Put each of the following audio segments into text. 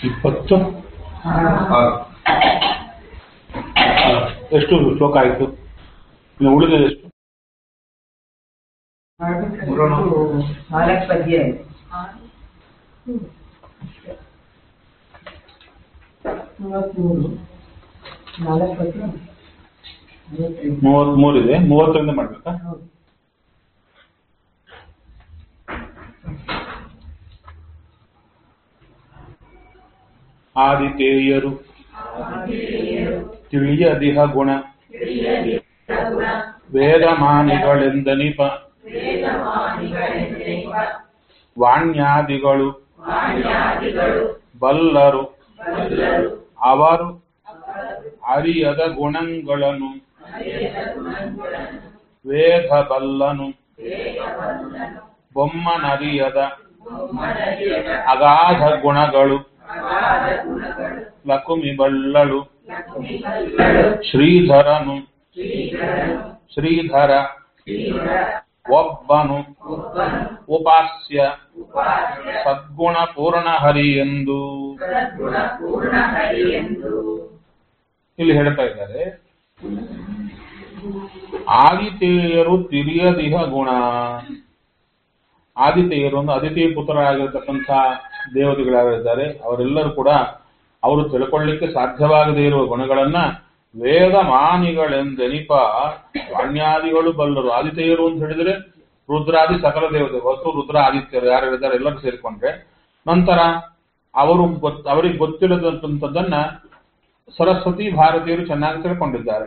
ಇಪ್ಪತ್ತು ಎಷ್ಟು ಶ್ಲೋಕ ಆಯಿತು ಇನ್ನು ಉಳಿದ ಎಷ್ಟು ನಾಲ್ಕು ಪದ್ಯ ಇದೆ ಮೂವತ್ಮೂರು ನಾಲ್ಕು ಪದ್ಯ ಐವತ್ತೈದು. ಮೂವತ್ಮೂರಿದೆ ಮೂವತ್ತರಿಂದ ಮಾಡ್ಬೇಕಾ ಹೌದು. ಆದಿತೇಯರು ತಿಳಿಯದಿಹ ಗುಣ ವೇದಮಾನಿಗಳೆಂದನಿಪ ವಾಣ್ಯಾದಿಗಳು ಬಲ್ಲರು ಅವರು ಅರಿಯದ ಗುಣಗಳನ್ನು ವೇದ ಬಲ್ಲನು ಬೊಮ್ಮನರಿಯದ ಅಗಾಧ ಗುಣಗಳು ಲಕುಮಿ ಬಲ್ಲಳು ಶ್ರೀಧರನು ಶ್ರೀಧರ ಒಬ್ಬನು ಉಪಾಸ್ಯ ಸದ್ಗುಣ ಪೂರ್ಣ ಹರಿ ಎಂದು ಇಲ್ಲಿ ಹೇಳ್ತಾ ಇದ್ದಾರೆ ಆದಿತೇಯರು ತಿರಿಯದಿಹ ಗುಣ ಆದಿತೇಯರು ಒಂದು ಅದಿತಿ ಪುತ್ರರಾಗಿರ್ತಕ್ಕಂಥ ದೇವತೆಗಳಾಗಿದ್ದಾರೆ ಅವರೆಲ್ಲರೂ ಕೂಡ ಅವರು ತಿಳ್ಕೊಳ್ಳಿಕ್ಕೆ ಸಾಧ್ಯವಾಗದೇ ಇರುವ ಗುಣಗಳನ್ನ ವೇದ ಮಾನಿಗಳೆಂದೆನಿಪ ವಾಣ್ಯಾದಿಗಳು ಬಲ್ಲರು ಆದಿತೇಯರು ಅಂತ ಹೇಳಿದ್ರೆ ರುದ್ರಾದಿ ಸಕಲ ದೇವತೆ ಹೊತ್ತು ರುದ್ರ ಆದಿತ್ಯರು ಯಾರು ಇದ್ದಾರೆ ಎಲ್ಲರೂ ಸೇರಿಕೊಂಡ್ರೆ ನಂತರ ಅವರು ಗೊತ್ ಅವರಿಗೆ ಗೊತ್ತಿಲ್ಲದಂಥದ್ದನ್ನ ಸರಸ್ವತಿ ಭಾರತೀಯರು ಚೆನ್ನಾಗಿ ತಿಳ್ಕೊಂಡಿದ್ದಾರೆ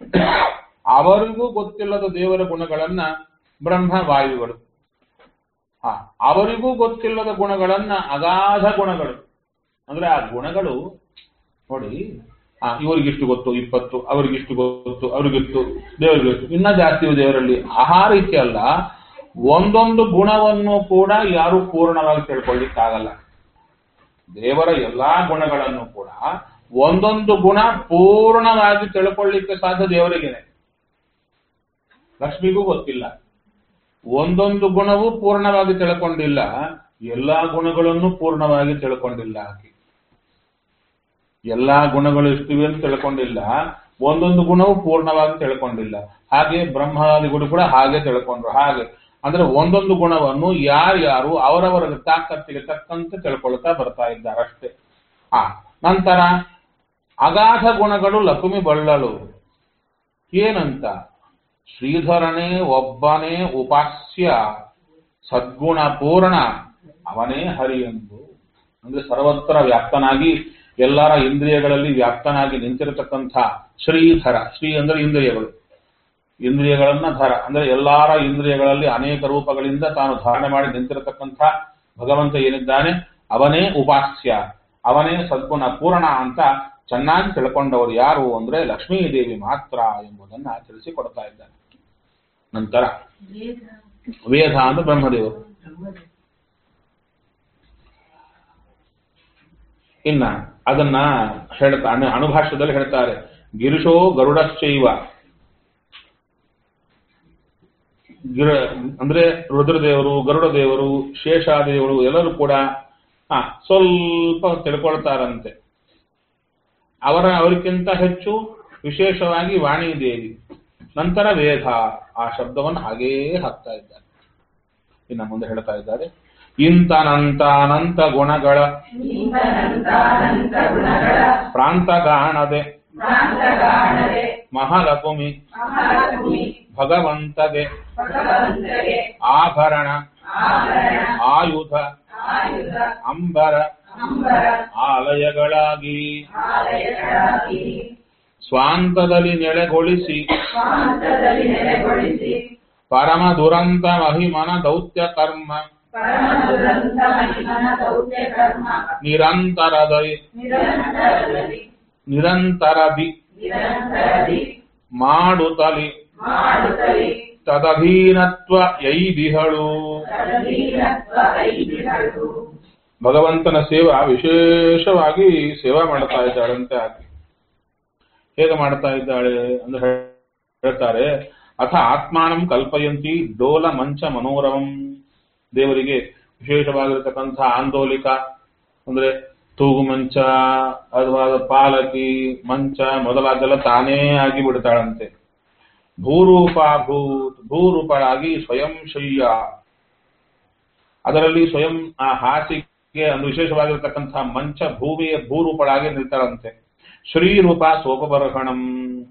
ಅವರಿಗೂ ಗೊತ್ತಿಲ್ಲದ ದೇವರ ಗುಣಗಳನ್ನ ಬ್ರಹ್ಮ ವಾಯುಗಳು ಹಾ ಅವರಿಗೂ ಗೊತ್ತಿಲ್ಲದ ಗುಣಗಳನ್ನ ಅಗಾಧ ಗುಣಗಳು ಅಂದ್ರೆ ಆ ಗುಣಗಳು ನೋಡಿ ಆ ಇವರಿಗಿಷ್ಟು ಗೊತ್ತು ಇಪ್ಪತ್ತು ಅವರಿಗಿಷ್ಟು ಗೊತ್ತು ಅವರಿಗಿತ್ತು ದೇವರಿಗಿಷ್ಟು ಇನ್ನ ಜಾಸ್ತಿ ಇದೆ ದೇವರಲ್ಲಿ ಆ ರೀತಿ ಅಲ್ಲ ಒಂದೊಂದು ಗುಣವನ್ನು ಕೂಡ ಯಾರು ಪೂರ್ಣವಾಗಿ ತಿಳ್ಕೊಳ್ಳಿಕ್ಕಾಗಲ್ಲ ದೇವರ ಎಲ್ಲಾ ಗುಣಗಳನ್ನು ಕೂಡ ಒಂದೊಂದು ಗುಣ ಪೂರ್ಣವಾಗಿ ತಿಳ್ಕೊಳ್ಳಿಕ್ಕೆ ಸಾಧ್ಯ ದೇವರಿಗೇನೆ ಲಕ್ಷ್ಮಿಗೂ ಗೊತ್ತಿಲ್ಲ ಒಂದೊಂದು ಗುಣವೂ ಪೂರ್ಣವಾಗಿ ತಿಳ್ಕೊಂಡಿಲ್ಲ ಎಲ್ಲಾ ಗುಣಗಳನ್ನು ಪೂರ್ಣವಾಗಿ ತಿಳ್ಕೊಂಡಿಲ್ಲ ಆಕೆ ಎಲ್ಲಾ ಗುಣಗಳು ಎಷ್ಟಿವೆ ಅಂತ ತಿಳ್ಕೊಂಡಿಲ್ಲ ಒಂದೊಂದು ಗುಣವೂ ಪೂರ್ಣವಾಗಿ ತಿಳ್ಕೊಂಡಿಲ್ಲ ಹಾಗೆ ಬ್ರಹ್ಮಾದಿಗಳು ಕೂಡ ಹಾಗೆ ತಿಳ್ಕೊಂಡ್ರು ಹಾಗೆ ಅಂದ್ರೆ ಒಂದೊಂದು ಗುಣವನ್ನು ಯಾರ್ಯಾರು ಅವರವರ ತಾಕತ್ತಿಗೆ ತಕ್ಕಂತೆ ತಿಳ್ಕೊಳ್ತಾ ಬರ್ತಾ ಇದ್ದಾರೆ ಅಷ್ಟೇ ಆ ನಂತರ ಅಗಾಧ ಗುಣಗಳು ಲಕುಮಿ ಬಳ್ಳಲು ಏನಂತ ಶ್ರೀಧರನೇ ಒಬ್ಬನೇ ಉಪಾಸ್ಯ ಸದ್ಗುಣ ಪೂರ್ಣ ಅವನೇ ಹರಿ ಎಂದು ಅಂದ್ರೆ ಸರ್ವತ್ರ ವ್ಯಾಪ್ತನಾಗಿ ಎಲ್ಲರ ಇಂದ್ರಿಯಗಳಲ್ಲಿ ವ್ಯಾಪ್ತನಾಗಿ ನಿಂತಿರತಕ್ಕಂಥ ಶ್ರೀಧರ ಶ್ರೀ ಅಂದ್ರೆ ಇಂದ್ರಿಯಗಳು ಇಂದ್ರಿಯಗಳನ್ನ ಧರ ಅಂದ್ರೆ ಎಲ್ಲಾರ ಇಂದ್ರಿಯಗಳಲ್ಲಿ ಅನೇಕ ರೂಪಗಳಿಂದ ತಾನು ಧಾರಣೆ ಮಾಡಿ ನಿಂತಿರತಕ್ಕಂಥ ಭಗವಂತ ಏನಿದ್ದಾನೆ ಅವನೇ ಉಪಾಸ್ಯ ಅವನೇ ಸದ್ಗುಣ ಪೂರ್ಣ ಅಂತ ಚೆನ್ನಾಗಿ ತಿಳ್ಕೊಂಡವರು ಯಾರು ಅಂದ್ರೆ ಲಕ್ಷ್ಮೀ ದೇವಿ ಮಾತ್ರ ಎಂಬುದನ್ನ ತಿಳಿಸಿಕೊಡ್ತಾ ಇದ್ದಾನೆ ನಂತರ ವೇದ ಅಂದ್ರೆ ಬ್ರಹ್ಮದೇವರು ಇನ್ನ ಅದನ್ನ ಹೇಳ್ತಾ ಅಣು- ಅಣುಭಾಷ್ಯದಲ್ಲಿ ಹೇಳ್ತಾರೆ ಗಿರಿಶೋ ಗರುಡಶ್ಚೈವ ಗಿರ ಅಂದ್ರೆ ರುದ್ರದೇವರು ಗರುಡ ದೇವರು ಶೇಷಾದೇವರು ಎಲ್ಲರೂ ಕೂಡ ಆ ಸ್ವಲ್ಪ ತಿಳ್ಕೊಳ್ತಾರಂತೆ ಅವರ ಅವರಿಗಿಂತ ಹೆಚ್ಚು ವಿಶೇಷವಾಗಿ ವಾಣಿ ದೇವಿ ನಂತರ ವೇದ ಆ ಶಬ್ದವನ್ನು ಹಾಗೇ ಹಾಕ್ತಾ ಇದ್ದಾರೆ ಇನ್ನು ಮುಂದೆ ಹೇಳ್ತಾ ಇದ್ದಾರೆ ಇಂತನಂತ ಅನಂತ ಗುಣಗಳ ಪ್ರಾಂತಗಾಣದೆ ಮಹಾಲಕುಮಿ ಭಗವಂತಗೆ ಆಭರಣ ಆಯುಧ ಅಂಬರ ಆಲಯಗಳಾಗಿ ಸ್ವಾಂತದಲ್ಲಿ ನೆಲೆಗೊಳಿಸಿ ಪರಮ ದುರಂತ ಮಹಿಮನ ದೌತ್ಯ ಕರ್ಮ ನಿರಂತರದಿ ನಿರಂತರದಿ ಮಾಡುತ್ತಲಿ ತದಧೀನತ್ವ ಯೈದಿಹಳು ಭಗವಂತನ ಸೇವಾ ವಿಶೇಷವಾಗಿ ಸೇವಾ ಮಾಡ್ತಾ ಇದ್ದಾಳಂತೆ ಆಕೆ ಹೇಗೆ ಮಾಡ್ತಾ ಇದ್ದಾಳೆ ಅಂದ್ರೆ ಹೇಳ್ತಾರೆ ಅಥ ಆತ್ಮಾನಂ ಕಲ್ಪಯಂತಿ ಡೋಲ ಮಂಚ ಮನೋರಮಂ ದೇವರಿಗೆ ವಿಶೇಷವಾಗಿರತಕ್ಕಂಥ ಆಂದೋಲಿಕ ಅಂದ್ರೆ ತೂಗು ಮಂಚ ಅಥವಾ ಪಾಲಕಿ ಮಂಚ ಮೊದಲಾದೆಲ್ಲ ತಾನೇ ಆಗಿ ಬಿಡ್ತಾಳಂತೆ ಭೂರೂಪಾಭೂತ್ ಭೂರೂಪಳಾಗಿ ಸ್ವಯಂ ಶಯ್ಯ ಅದರಲ್ಲಿ ಸ್ವಯಂ ಆ ಹಾಸಿಗೆ ಒಂದು ವಿಶೇಷವಾಗಿರತಕ್ಕಂತಹ ಮಂಚ ಭೂಮಿಯ ಭೂರೂಪಳಾಗಿ ನಿಲ್ತಾಳಂತೆ ಶ್ರೀರೂಪ ಸೋಪಬರಹಣಂ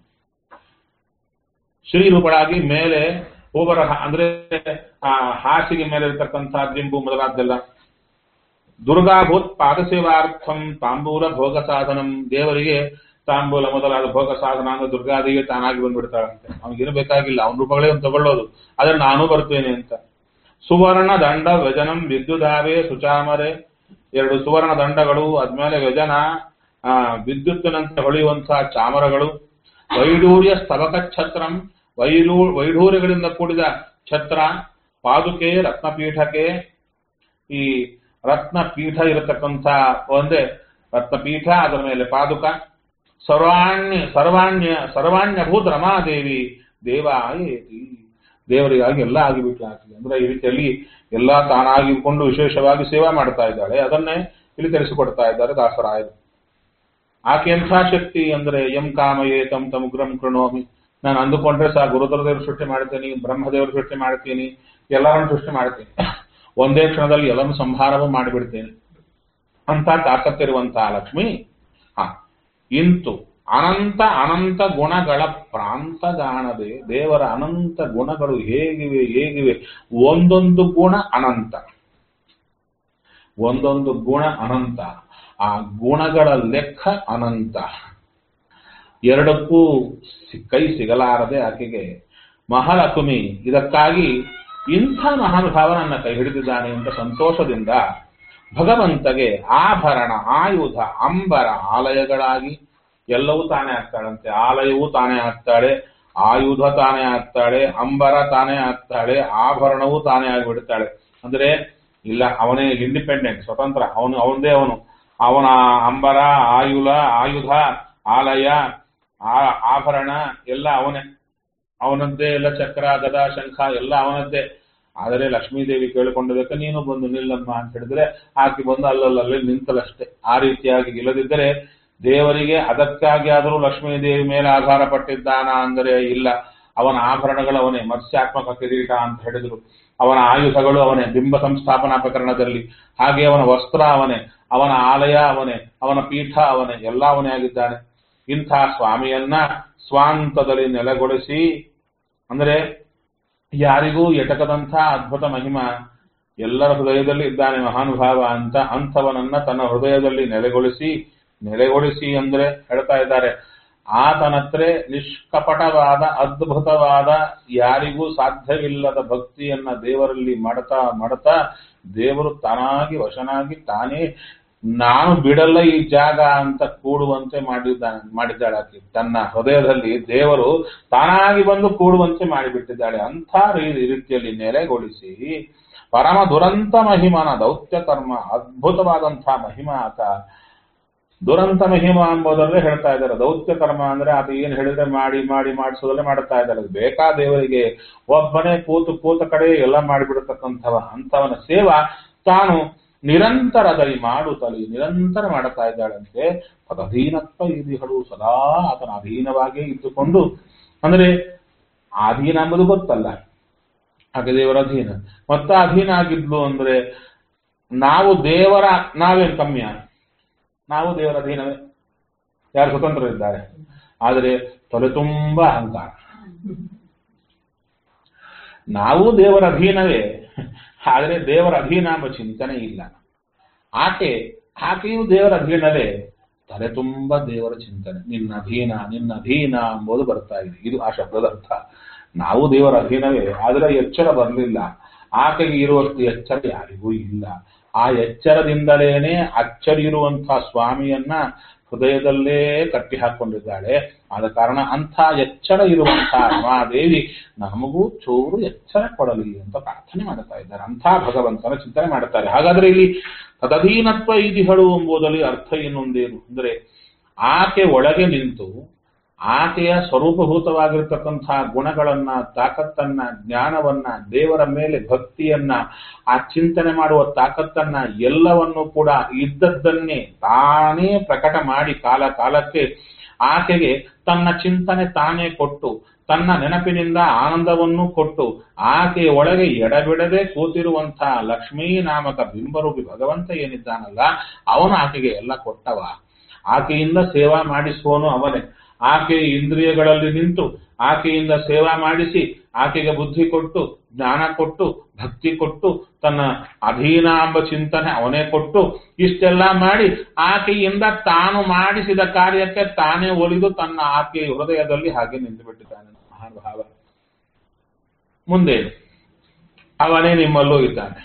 ಶ್ರೀರೂಪಳಾಗಿ ಮೇಲೆ ಉಪಬರಹ ಅಂದ್ರೆ ಆ ಹಾಸಿಗೆ ಮೇಲೆ ಇರತಕ್ಕಂತಹ ದಿಂಬು ಮೊದಲಾದ್ದೆಲ್ಲ ದುರ್ಗಾಭೂತ್ ಪಾದಸೇವಾರ್ಥಂ ತಾಂಬೂಲ ಭೋಗ ಸಾಧನಂ ದೇವರಿಗೆ ತಾಂಬೂಲ ಮೊದಲಾದ ಭೋಗ ಸಾಧನ ಅಂದ್ರೆ ದುರ್ಗಾದಿಗೆ ತಾನಾಗಿ ಬಂದ್ಬಿಡ್ತಾಳಂತೆ ಅವ್ನಿಗೇನು ಬೇಕಾಗಿಲ್ಲ ಅವನ ರೂಪಗಳೇ ಒಂದು ತಗೊಳ್ಳೋದು ಆದ್ರೆ ನಾನು ಬರ್ತೇನೆ ಅಂತ ಸುವರ್ಣ ದಂಡ ವ್ಯಜನಂ ವಿದ್ಯುದಾವೆ ಸುಚಾಮರೆ ಎರಡು ಸುವರ್ಣ ದಂಡಗಳು ಅದ್ಮೇಲೆ ವ್ಯಜನ ಆ ವಿದ್ಯುತ್ತಿನಂತೆ ಹೊಳೆಯುವಂತಹ ಚಾಮರಗಳು ವೈಡೂರ್ಯ ಸ್ತಬಕ ಛತ್ರಂ ವೈಡೂ ವೈಢೂರ್ಯಗಳಿಂದ ಕೂಡಿದ ಛತ್ರ ಪಾದುಕೆ ರತ್ನಪೀಠಕ್ಕೆ ಈ ರತ್ನ ಪೀಠ ಇರತಕ್ಕಂಥ ಒಂದೇ ರತ್ನಪೀಠ ಅದರ ಮೇಲೆ ಪಾದುಕ ಸರ್ವಾಣ್ಯ ಸರ್ವಾಣ್ಯ ಸರ್ವಾಣ್ಯಭೂತ ರಮಾದೇವಿ ದೇವಾಯೇತಿ ದೇವರಿಗಾಗಿ ಎಲ್ಲ ಆಗಿಬಿಟ್ಲ ಆಕೆ ಅಂದ್ರೆ ಈ ರೀತಿಯಲ್ಲಿ ಎಲ್ಲ ತಾನಾಗಿಕೊಂಡು ವಿಶೇಷವಾಗಿ ಸೇವಾ ಮಾಡ್ತಾ ಇದ್ದಾಳೆ ಅದನ್ನೇ ಇಲ್ಲಿ ತಿಳಿಸಿಕೊಡ್ತಾ ಇದ್ದಾರೆ ದಾಸರಾಯರು ಆಕೆ ಎಂಥ ಶಕ್ತಿ ಅಂದ್ರೆ ಎಂ ಕಾಮಯೇ ತಂ ತಮ್ ಉಗ್ರಂ ಕೃಣೋಮಿ ನಾನು ಅಂದುಕೊಂಡ್ರೆ ಸಹ ಗುರುತರದೇವರು ಸೃಷ್ಟಿ ಮಾಡ್ತೀನಿ ಬ್ರಹ್ಮದೇವರು ಸೃಷ್ಟಿ ಮಾಡ್ತೀನಿ ಎಲ್ಲರನ್ನು ಸೃಷ್ಟಿ ಮಾಡ್ತೀನಿ ಒಂದೇ ಕ್ಷಣದಲ್ಲಿ ಎಲ್ಲರನ್ನು ಸಂಹಾರವೂ ಮಾಡಿಬಿಡ್ತೇನೆ ಅಂತ ತಾಕತ್ತಿರುವಂತಹ ಲಕ್ಷ್ಮಿ ಹ ಇಂತು ಅನಂತ ಅನಂತ ಗುಣಗಳ ಪ್ರಾಂತಗಾಣದೆ ದೇವರ ಅನಂತ ಗುಣಗಳು ಹೇಗಿವೆ ಹೇಗಿವೆ ಒಂದೊಂದು ಗುಣ ಅನಂತ ಒಂದೊಂದು ಗುಣ ಅನಂತ ಆ ಗುಣಗಳ ಲೆಕ್ಕ ಅನಂತ ಎರಡಕ್ಕೂ ಸಿ- ಕೈ ಸಿಗಲಾರದೆ ಆಕೆಗೆ ಮಹಾಲಕ್ಷ್ಮಿ ಇದಕ್ಕಾಗಿ ಇಂಥ ಮಹಾನುಭಾವ ನನ್ನ ಕೈ ಹಿಡಿದಿದ್ದಾನೆ ಅಂತ ಸಂತೋಷದಿಂದ ಭಗವಂತಗೆ ಆಭರಣ ಆಯುಧ ಅಂಬರ ಆಲಯಗಳಾಗಿ ಎಲ್ಲವೂ ತಾನೇ ಆಗ್ತಾಳಂತೆ ಆಲಯವೂ ತಾನೇ ಆಗ್ತಾಳೆ ಆಯುಧ ತಾನೇ ಆಗ್ತಾಳೆ ಅಂಬರ ತಾನೇ ಆಗ್ತಾಳೆ ಆಭರಣವೂ ತಾನೇ ಆಗಿಬಿಡ್ತಾಳೆ ಅಂದ್ರೆ ಇಲ್ಲ ಅವನೇ ಇಂಡಿಪೆಂಡೆಂಟ್ ಸ್ವತಂತ್ರ ಅವನು ಅವನದೇ ಅವನು ಅವನ ಅಂಬರ ಆಯುಧ ಆಯುಧ ಆಲಯ ಆ- ಆಭರಣ ಎಲ್ಲ ಅವನೇ ಅವನದ್ದೇ ಎಲ್ಲ ಚಕ್ರ ಗದಾ ಶಂಖ ಎಲ್ಲ ಅವನದ್ದೇ ಆದರೆ ಲಕ್ಷ್ಮೀದೇವಿ ಕೇಳಿಕೊಂಡದಕ್ಕೆ ನೀನು ಬಂದು ನಿಲ್ಲಮ್ಮ ಅಂತ ಹೇಳಿದ್ರೆ ಆಕೆ ಬಂದು ಅಲ್ಲಲ್ಲಲ್ಲಿ ನಿಂತಲಷ್ಟೇ ಆ ರೀತಿಯಾಗಿ ಇಲ್ಲದಿದ್ದರೆ ದೇವರಿಗೆ ಅದಕ್ಕಾಗಿ ಆದರೂ ಲಕ್ಷ್ಮೀದೇವಿ ಮೇಲೆ ಆಧಾರ ಪಟ್ಟಿದ್ದಾನ ಅಂದರೆ ಇಲ್ಲ ಅವನ ಆಭರಣಗಳು ಅವನೇ ಮತ್ಸ್ಯಾತ್ಮಕ ಕಿರೀಟ ಅಂತ ಹೇಳಿದ್ರು ಅವನ ಆಯುಧಗಳು ಅವನೇ ಬಿಂಬ ಸಂಸ್ಥಾಪನಾ ಪ್ರಕರಣದಲ್ಲಿ ಹಾಗೆ ಅವನ ವಸ್ತ್ರ ಅವನೇ ಅವನ ಆಲಯ ಅವನೇ ಅವನ ಪೀಠ ಅವನೇ ಎಲ್ಲ ಅವನೇ ಆಗಿದ್ದಾನೆ ಇಂಥ ಸ್ವಾಮಿಯನ್ನ ಸ್ವಾಂತದಲ್ಲಿ ನೆಲೆಗೊಳಿಸಿ ಅಂದ್ರೆ ಯಾರಿಗೂ ಎಟಕದಂಥ ಅದ್ಭುತ ಮಹಿಮ ಎಲ್ಲರ ಹೃದಯದಲ್ಲಿ ಇದ್ದಾನೆ ಮಹಾನುಭಾವ ಅಂತ ಅಂಥವನನ್ನ ತನ್ನ ಹೃದಯದಲ್ಲಿ ನೆಲೆಗೊಳಿಸಿ ನೆಲೆಗೊಳಿಸಿ ಅಂದ್ರೆ ಹೇಳ್ತಾ ಇದ್ದಾರೆ ಆತನತ್ರ ನಿಷ್ಕಪಟವಾದ ಅದ್ಭುತವಾದ ಯಾರಿಗೂ ಸಾಧ್ಯವಿಲ್ಲದ ಭಕ್ತಿಯನ್ನ ದೇವರಲ್ಲಿ ಮಾಡ್ತಾ ಮಾಡ್ತಾ ದೇವರು ತಾನಾಗಿ ವಶನಾಗಿ ತಾನೇ ನಾನು ಬಿಡಲ್ಲ ಈ ಜಾಗ ಅಂತ ಕೂಡುವಂತೆ ಮಾಡಿದ್ದಾನೆ ಮಾಡಿದ್ದಾಳೆ ಆಕೆ ತನ್ನ ಹೃದಯದಲ್ಲಿ ದೇವರು ತಾನಾಗಿ ಬಂದು ಕೂಡುವಂತೆ ಮಾಡಿಬಿಟ್ಟಿದ್ದಾಳೆ ಅಂಥ ರೀ- ರೀತಿಯಲ್ಲಿ ನೆಲೆಗೊಳಿಸಿ ಪರಮ ದುರಂತ ಮಹಿಮನ ದೌತ್ಯ ಕರ್ಮ ಅದ್ಭುತವಾದಂತಹ ಮಹಿಮ ಆತ ದುರಂತ ಮಹಿಮ ಎಂಬುದರಲ್ಲೇ ಹೇಳ್ತಾ ಇದ್ದಾರೆ ದೌತ್ಯ ಕರ್ಮ ಅಂದ್ರೆ ಆತ ಏನ್ ಹೇಳಿದ್ರೆ ಮಾಡಿ ಮಾಡಿ ಮಾಡಿಸೋದಲ್ಲೇ ಮಾಡ್ತಾ ಇದ್ದಾರೆ ಅದು ಬೇಕಾ ದೇವರಿಗೆ ಒಬ್ಬನೇ ಕೂತು ಕೂತ ಕಡೆ ಎಲ್ಲ ಮಾಡಿಬಿಡತಕ್ಕಂಥವ ಅಂಥವನ ಸೇವಾ ತಾನು ನಿರಂತರದಲ್ಲಿ ಮಾಡುತ್ತಲಿ ನಿರಂತರ ಮಾಡುತ್ತಾ ಇದ್ದಾಳಂತೆ ತದಧೀನತ್ವ ಇದಿಗಳು ಸದಾ ಆತನ ಅಧೀನವಾಗಿಯೇ ಇದ್ದುಕೊಂಡು ಅಂದ್ರೆ ಅಧೀನ ಎಂಬುದು ಗೊತ್ತಲ್ಲ ಹಾಗೆ ದೇವರ ಅಧೀನ ಮತ್ತ ಅಧೀನ ಆಗಿದ್ಲು ಅಂದ್ರೆ ನಾವು ದೇವರ ನಾವೇನ್ ಕಮ್ಮಿಯ ನಾವು ದೇವರ ಅಧೀನವೇ ಯಾರು ಸ್ವತಂತ್ರರಿದ್ದಾರೆ ಆದರೆ ತೊಲೆ ತುಂಬ ಅಹಂಕಾರ ನಾವು ದೇವರ ಅಧೀನವೇ ಆದರೆ ದೇವರ ಅಧೀನ ಎಂಬ ಚಿಂತನೆ ಇಲ್ಲ ಆಕೆ ಆಕೆಯು ದೇವರ ಅಧೀನವೇ ತಲೆ ತುಂಬ ದೇವರ ಚಿಂತನೆ ನಿನ್ನ ಅಧೀನ ನಿನ್ನ ಅಧೀನ ಎಂಬುದು ಬರ್ತಾ ಇದೆ ಇದು ಆ ಶಬ್ದದ ಅರ್ಥ ನಾವು ದೇವರ ಅಧೀನವೇ ಆದರೆ ಎಚ್ಚರ ಬರಲಿಲ್ಲ ಆಕೆಗೆ ಇರುವಷ್ಟು ಎಚ್ಚರ ಯಾರಿಗೂ ಇಲ್ಲ ಆ ಎಚ್ಚರದಿಂದಲೇನೆ ಅಚ್ಚರಿ ಇರುವಂತಹ ಸ್ವಾಮಿಯನ್ನ ಹೃದಯದಲ್ಲೇ ಕಟ್ಟಿ ಹಾಕೊಂಡಿದ್ದಾಳೆ ಆದ ಕಾರಣ ಅಂಥ ಎಚ್ಚರ ಇರುವಂತಹ ರಮಾದೇವಿ ನಮಗೂ ಚೂರು ಎಚ್ಚರ ಕೊಡಲಿ ಅಂತ ಪ್ರಾರ್ಥನೆ ಮಾಡ್ತಾ ಇದ್ದಾರೆ ಅಂಥ ಭಗವಂತನ ಚಿಂತನೆ ಮಾಡುತ್ತಾರೆ ಹಾಗಾದ್ರೆ ಇಲ್ಲಿ ತದಧೀನತ್ವ ಇದಿಹಳು ಎಂಬುದರಲ್ಲಿ ಅರ್ಥ ಇನ್ನೊಂದೇನು ಅಂದ್ರೆ ಆಕೆ ಒಳಗೆ ನಿಂತು ಆಕೆಯ ಸ್ವರೂಪಭೂತವಾಗಿರ್ತಕ್ಕಂತಹ ಗುಣಗಳನ್ನ ತಾಕತ್ತನ್ನ ಜ್ಞಾನವನ್ನ ದೇವರ ಮೇಲೆ ಭಕ್ತಿಯನ್ನ ಆ ಚಿಂತನೆ ಮಾಡುವ ತಾಕತ್ತನ್ನ ಎಲ್ಲವನ್ನು ಕೂಡ ಇದ್ದದ್ದನ್ನೇ ತಾನೇ ಪ್ರಕಟ ಮಾಡಿ ಕಾಲ ಕಾಲಕ್ಕೆ ಆಕೆಗೆ ತನ್ನ ಚಿಂತನೆ ತಾನೇ ಕೊಟ್ಟು ತನ್ನ ನೆನಪಿನಿಂದ ಆನಂದವನ್ನು ಕೊಟ್ಟು ಆಕೆಯ ಒಳಗೆ ಎಡಬಿಡದೆ ಕೂತಿರುವಂತಹ ಲಕ್ಷ್ಮೀ ನಾಮಕ ಬಿಂಬರೂಪಿ ಭಗವಂತ ಏನಿದ್ದಾನಲ್ಲ ಅವನು ಆಕೆಗೆ ಎಲ್ಲ ಕೊಟ್ಟವ ಆಕೆಯಿಂದ ಸೇವಾ ಮಾಡಿಸುವನು ಅವನೇ ಆಕೆ ಇಂದ್ರಿಯಗಳಲ್ಲಿ ನಿಂತು ಆಕೆಯಿಂದ ಸೇವಾ ಮಾಡಿಸಿ ಆಕೆಗೆ ಬುದ್ಧಿ ಕೊಟ್ಟು ಜ್ಞಾನ ಕೊಟ್ಟು ಭಕ್ತಿ ಕೊಟ್ಟು ತನ್ನ ಅಧೀನ ಎಂಬ ಚಿಂತನೆ ಅವನೇ ಕೊಟ್ಟು ಇಷ್ಟೆಲ್ಲ ಮಾಡಿ ಆಕೆಯಿಂದ ತಾನು ಮಾಡಿಸಿದ ಕಾರ್ಯಕ್ಕೆ ತಾನೇ ಒಲಿದು ತನ್ನ ಆಕೆಯ ಹೃದಯದಲ್ಲಿ ಹಾಗೆ ನಿಂತು ಬಿಟ್ಟಿದ್ದಾನೆ ಮಹಾನುಭಾವ ಮುಂದೆ ಅವನೇ ನಿಮ್ಮಲ್ಲೂ ಇದ್ದಾನೆ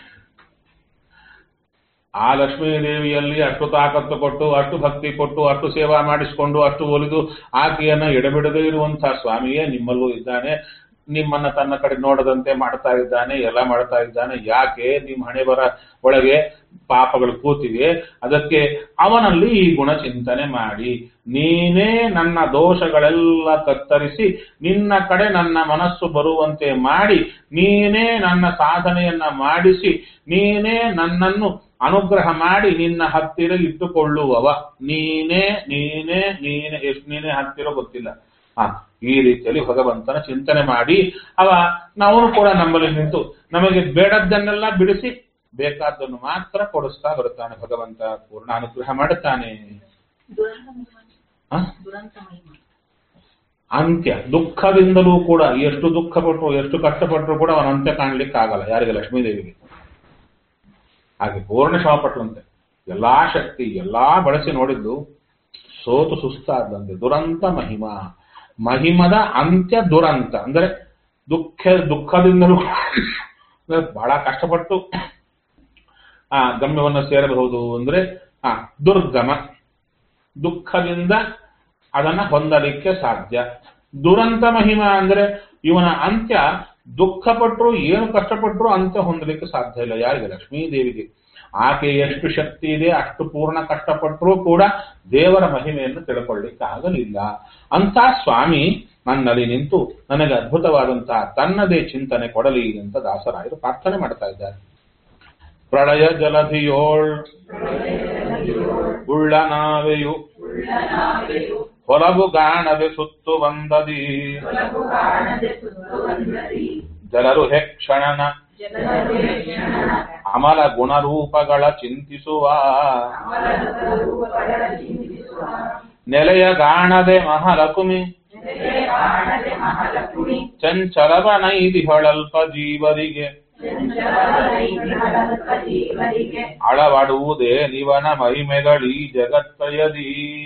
ಆ ಲಕ್ಷ್ಮೀ ದೇವಿಯಲ್ಲಿ ಅಷ್ಟು ತಾಕತ್ತು ಕೊಟ್ಟು ಅಷ್ಟು ಭಕ್ತಿ ಕೊಟ್ಟು ಅಷ್ಟು ಸೇವಾ ಮಾಡಿಸಿಕೊಂಡು ಅಷ್ಟು ಒಲಿದು ಆಕೆಯನ್ನ ಎಡಬಿಡದೇ ಇರುವಂತಹ ಸ್ವಾಮಿಯೇ ನಿಮ್ಮಲ್ಲೂ ಇದ್ದಾನೆ ನಿಮ್ಮನ್ನ ತನ್ನ ಕಡೆ ನೋಡದಂತೆ ಮಾಡ್ತಾ ಇದ್ದಾನೆ ಎಲ್ಲ ಮಾಡ್ತಾ ಇದ್ದಾನೆ ಯಾಕೆ ನಿಮ್ಮ ಹಣೆ ಬರ ಒಳಗೆ ಪಾಪಗಳು ಕೂತಿವೆ ಅದಕ್ಕೆ ಅವನಲ್ಲಿ ಈ ಗುಣ ಚಿಂತನೆ ಮಾಡಿ ನೀನೇ ನನ್ನ ದೋಷಗಳೆಲ್ಲ ಕತ್ತರಿಸಿ ನಿನ್ನ ಕಡೆ ನನ್ನ ಮನಸ್ಸು ಬರುವಂತೆ ಮಾಡಿ ನೀನೇ ನನ್ನ ಸಾಧನೆಯನ್ನ ಮಾಡಿಸಿ ನೀನೇ ನನ್ನನ್ನು ಅನುಗ್ರಹ ಮಾಡಿ ನಿನ್ನ ಹತ್ತಿರ ಇಟ್ಟುಕೊಳ್ಳುವವ ನೀನೇ ನೀನೇ ನೀನೇ ಎಷ್ಟು ನೀನೇ ಹತ್ತಿರ ಗೊತ್ತಿಲ್ಲ ಹ ಈ ರೀತಿಯಲ್ಲಿ ಭಗವಂತನ ಚಿಂತನೆ ಮಾಡಿ ಅವ ನಾವು ಕೂಡ ನಮ್ಮಲ್ಲಿ ನಿಂತು ನಮಗೆ ಬೇಡದ್ದನ್ನೆಲ್ಲ ಬಿಡಿಸಿ ಬೇಕಾದ್ದನ್ನು ಮಾತ್ರ ಕೊಡಿಸ್ತಾ ಬರುತ್ತಾನೆ ಭಗವಂತ ಪೂರ್ಣ ಅನುಗ್ರಹ ಮಾಡುತ್ತಾನೆ ದುರಂತ ಮಹಿಮ ಹ? ದುರಂತ ಮಹಿಮ ಅಂತ್ಯ ದುಃಖದಿಂದಲೂ ಕೂಡ ಎಷ್ಟು ದುಃಖ ಪಟ್ಟರು ಎಷ್ಟು ಕಷ್ಟಪಟ್ಟರು ಕೂಡ ಅವನ ಅಂತ್ಯ ಕಾಣ್ಲಿಕ್ಕೆ ಆಗಲ್ಲ ಯಾರಿಗೆ ಲಕ್ಷ್ಮೀದೇವಿಗೆ ಹಾಗೆ ಪೂರ್ಣ ಶ್ರಮ ಪಟ್ಟಂತೆ ಎಲ್ಲಾ ಶಕ್ತಿ ಎಲ್ಲಾ ಬಳಸಿ ನೋಡಿದ್ದು ಸೋತು ಸುಸ್ತಾದಂತೆ ದುರಂತ ಮಹಿಮ ಮಹಿಮದ ಅಂತ್ಯ ದುರಂತ ಅಂದ್ರೆ ದುಃಖ ದುಃಖದಿಂದಲೂ ಅಂದ್ರೆ ಬಹಳ ಕಷ್ಟಪಟ್ಟು ಆ ಗಮ್ಯವನ್ನು ಸೇರಬಹುದು ಅಂದ್ರೆ ಆ ದುರ್ಗಮ ದುಃಖದಿಂದ ಅದನ್ನ ಹೊಂದಲಿಕ್ಕೆ ಸಾಧ್ಯ ದುರಂತ ಮಹಿಮ ಅಂದ್ರೆ ಇವನ ಅಂತ್ಯ ದುಃಖಪಟ್ಟರು ಏನು ಕಷ್ಟಪಟ್ಟರು ಅಂತ್ಯ ಹೊಂದಲಿಕ್ಕೆ ಸಾಧ್ಯ ಇಲ್ಲ ಯಾರಿಗೆ ಲಕ್ಷ್ಮೀ ದೇವಿಗೆ ಆಕೆ ಎಷ್ಟು ಶಕ್ತಿ ಇದೆ ಅಷ್ಟು ಪೂರ್ಣ ಕಷ್ಟಪಟ್ಟರೂ ಕೂಡ ದೇವರ ಮಹಿಮೆಯನ್ನು ತಿಳ್ಕೊಳ್ಳಿಕ್ಕೆ ಆಗಲಿಲ್ಲ ಅಂತ ಸ್ವಾಮಿ ನನ್ನಲ್ಲಿ ನಿಂತು ನನಗೆ ಅದ್ಭುತವಾದಂತಹ ತನ್ನದೇ ಚಿಂತನೆ ಕೊಡಲಿ ಅಂತ ದಾಸರಾಯರು ಪ್ರಾರ್ಥನೆ ಮಾಡ್ತಾ ಇದ್ದಾರೆ ಪ್ರಳಯ ಜಲಧಿಯೋಳ್ ಉಳ್ಳ ನಾವೆಯು ಹೊಲವು ಗಾಣದೆ ಸುತ್ತು ಬಂದದಿ ಜಲರು ಹೆಕ್ಷಣನ ಅಮಲ ಗುಣರೂಪಗಳ ಚಿಂತಿಸುವ ನೆಲೆಯ ಗಾಣದೆ ಮಹಾಲಕುಮಿ ಚಂಚಲವ ನೈದಿಹಳಲ್ಪ ಜೀವರಿಗೆ ಅಳವಡುವುದೇ ನಿವನ ಮಹಿಮೆಗಳೀ ಜಗತ್ತಯದಿ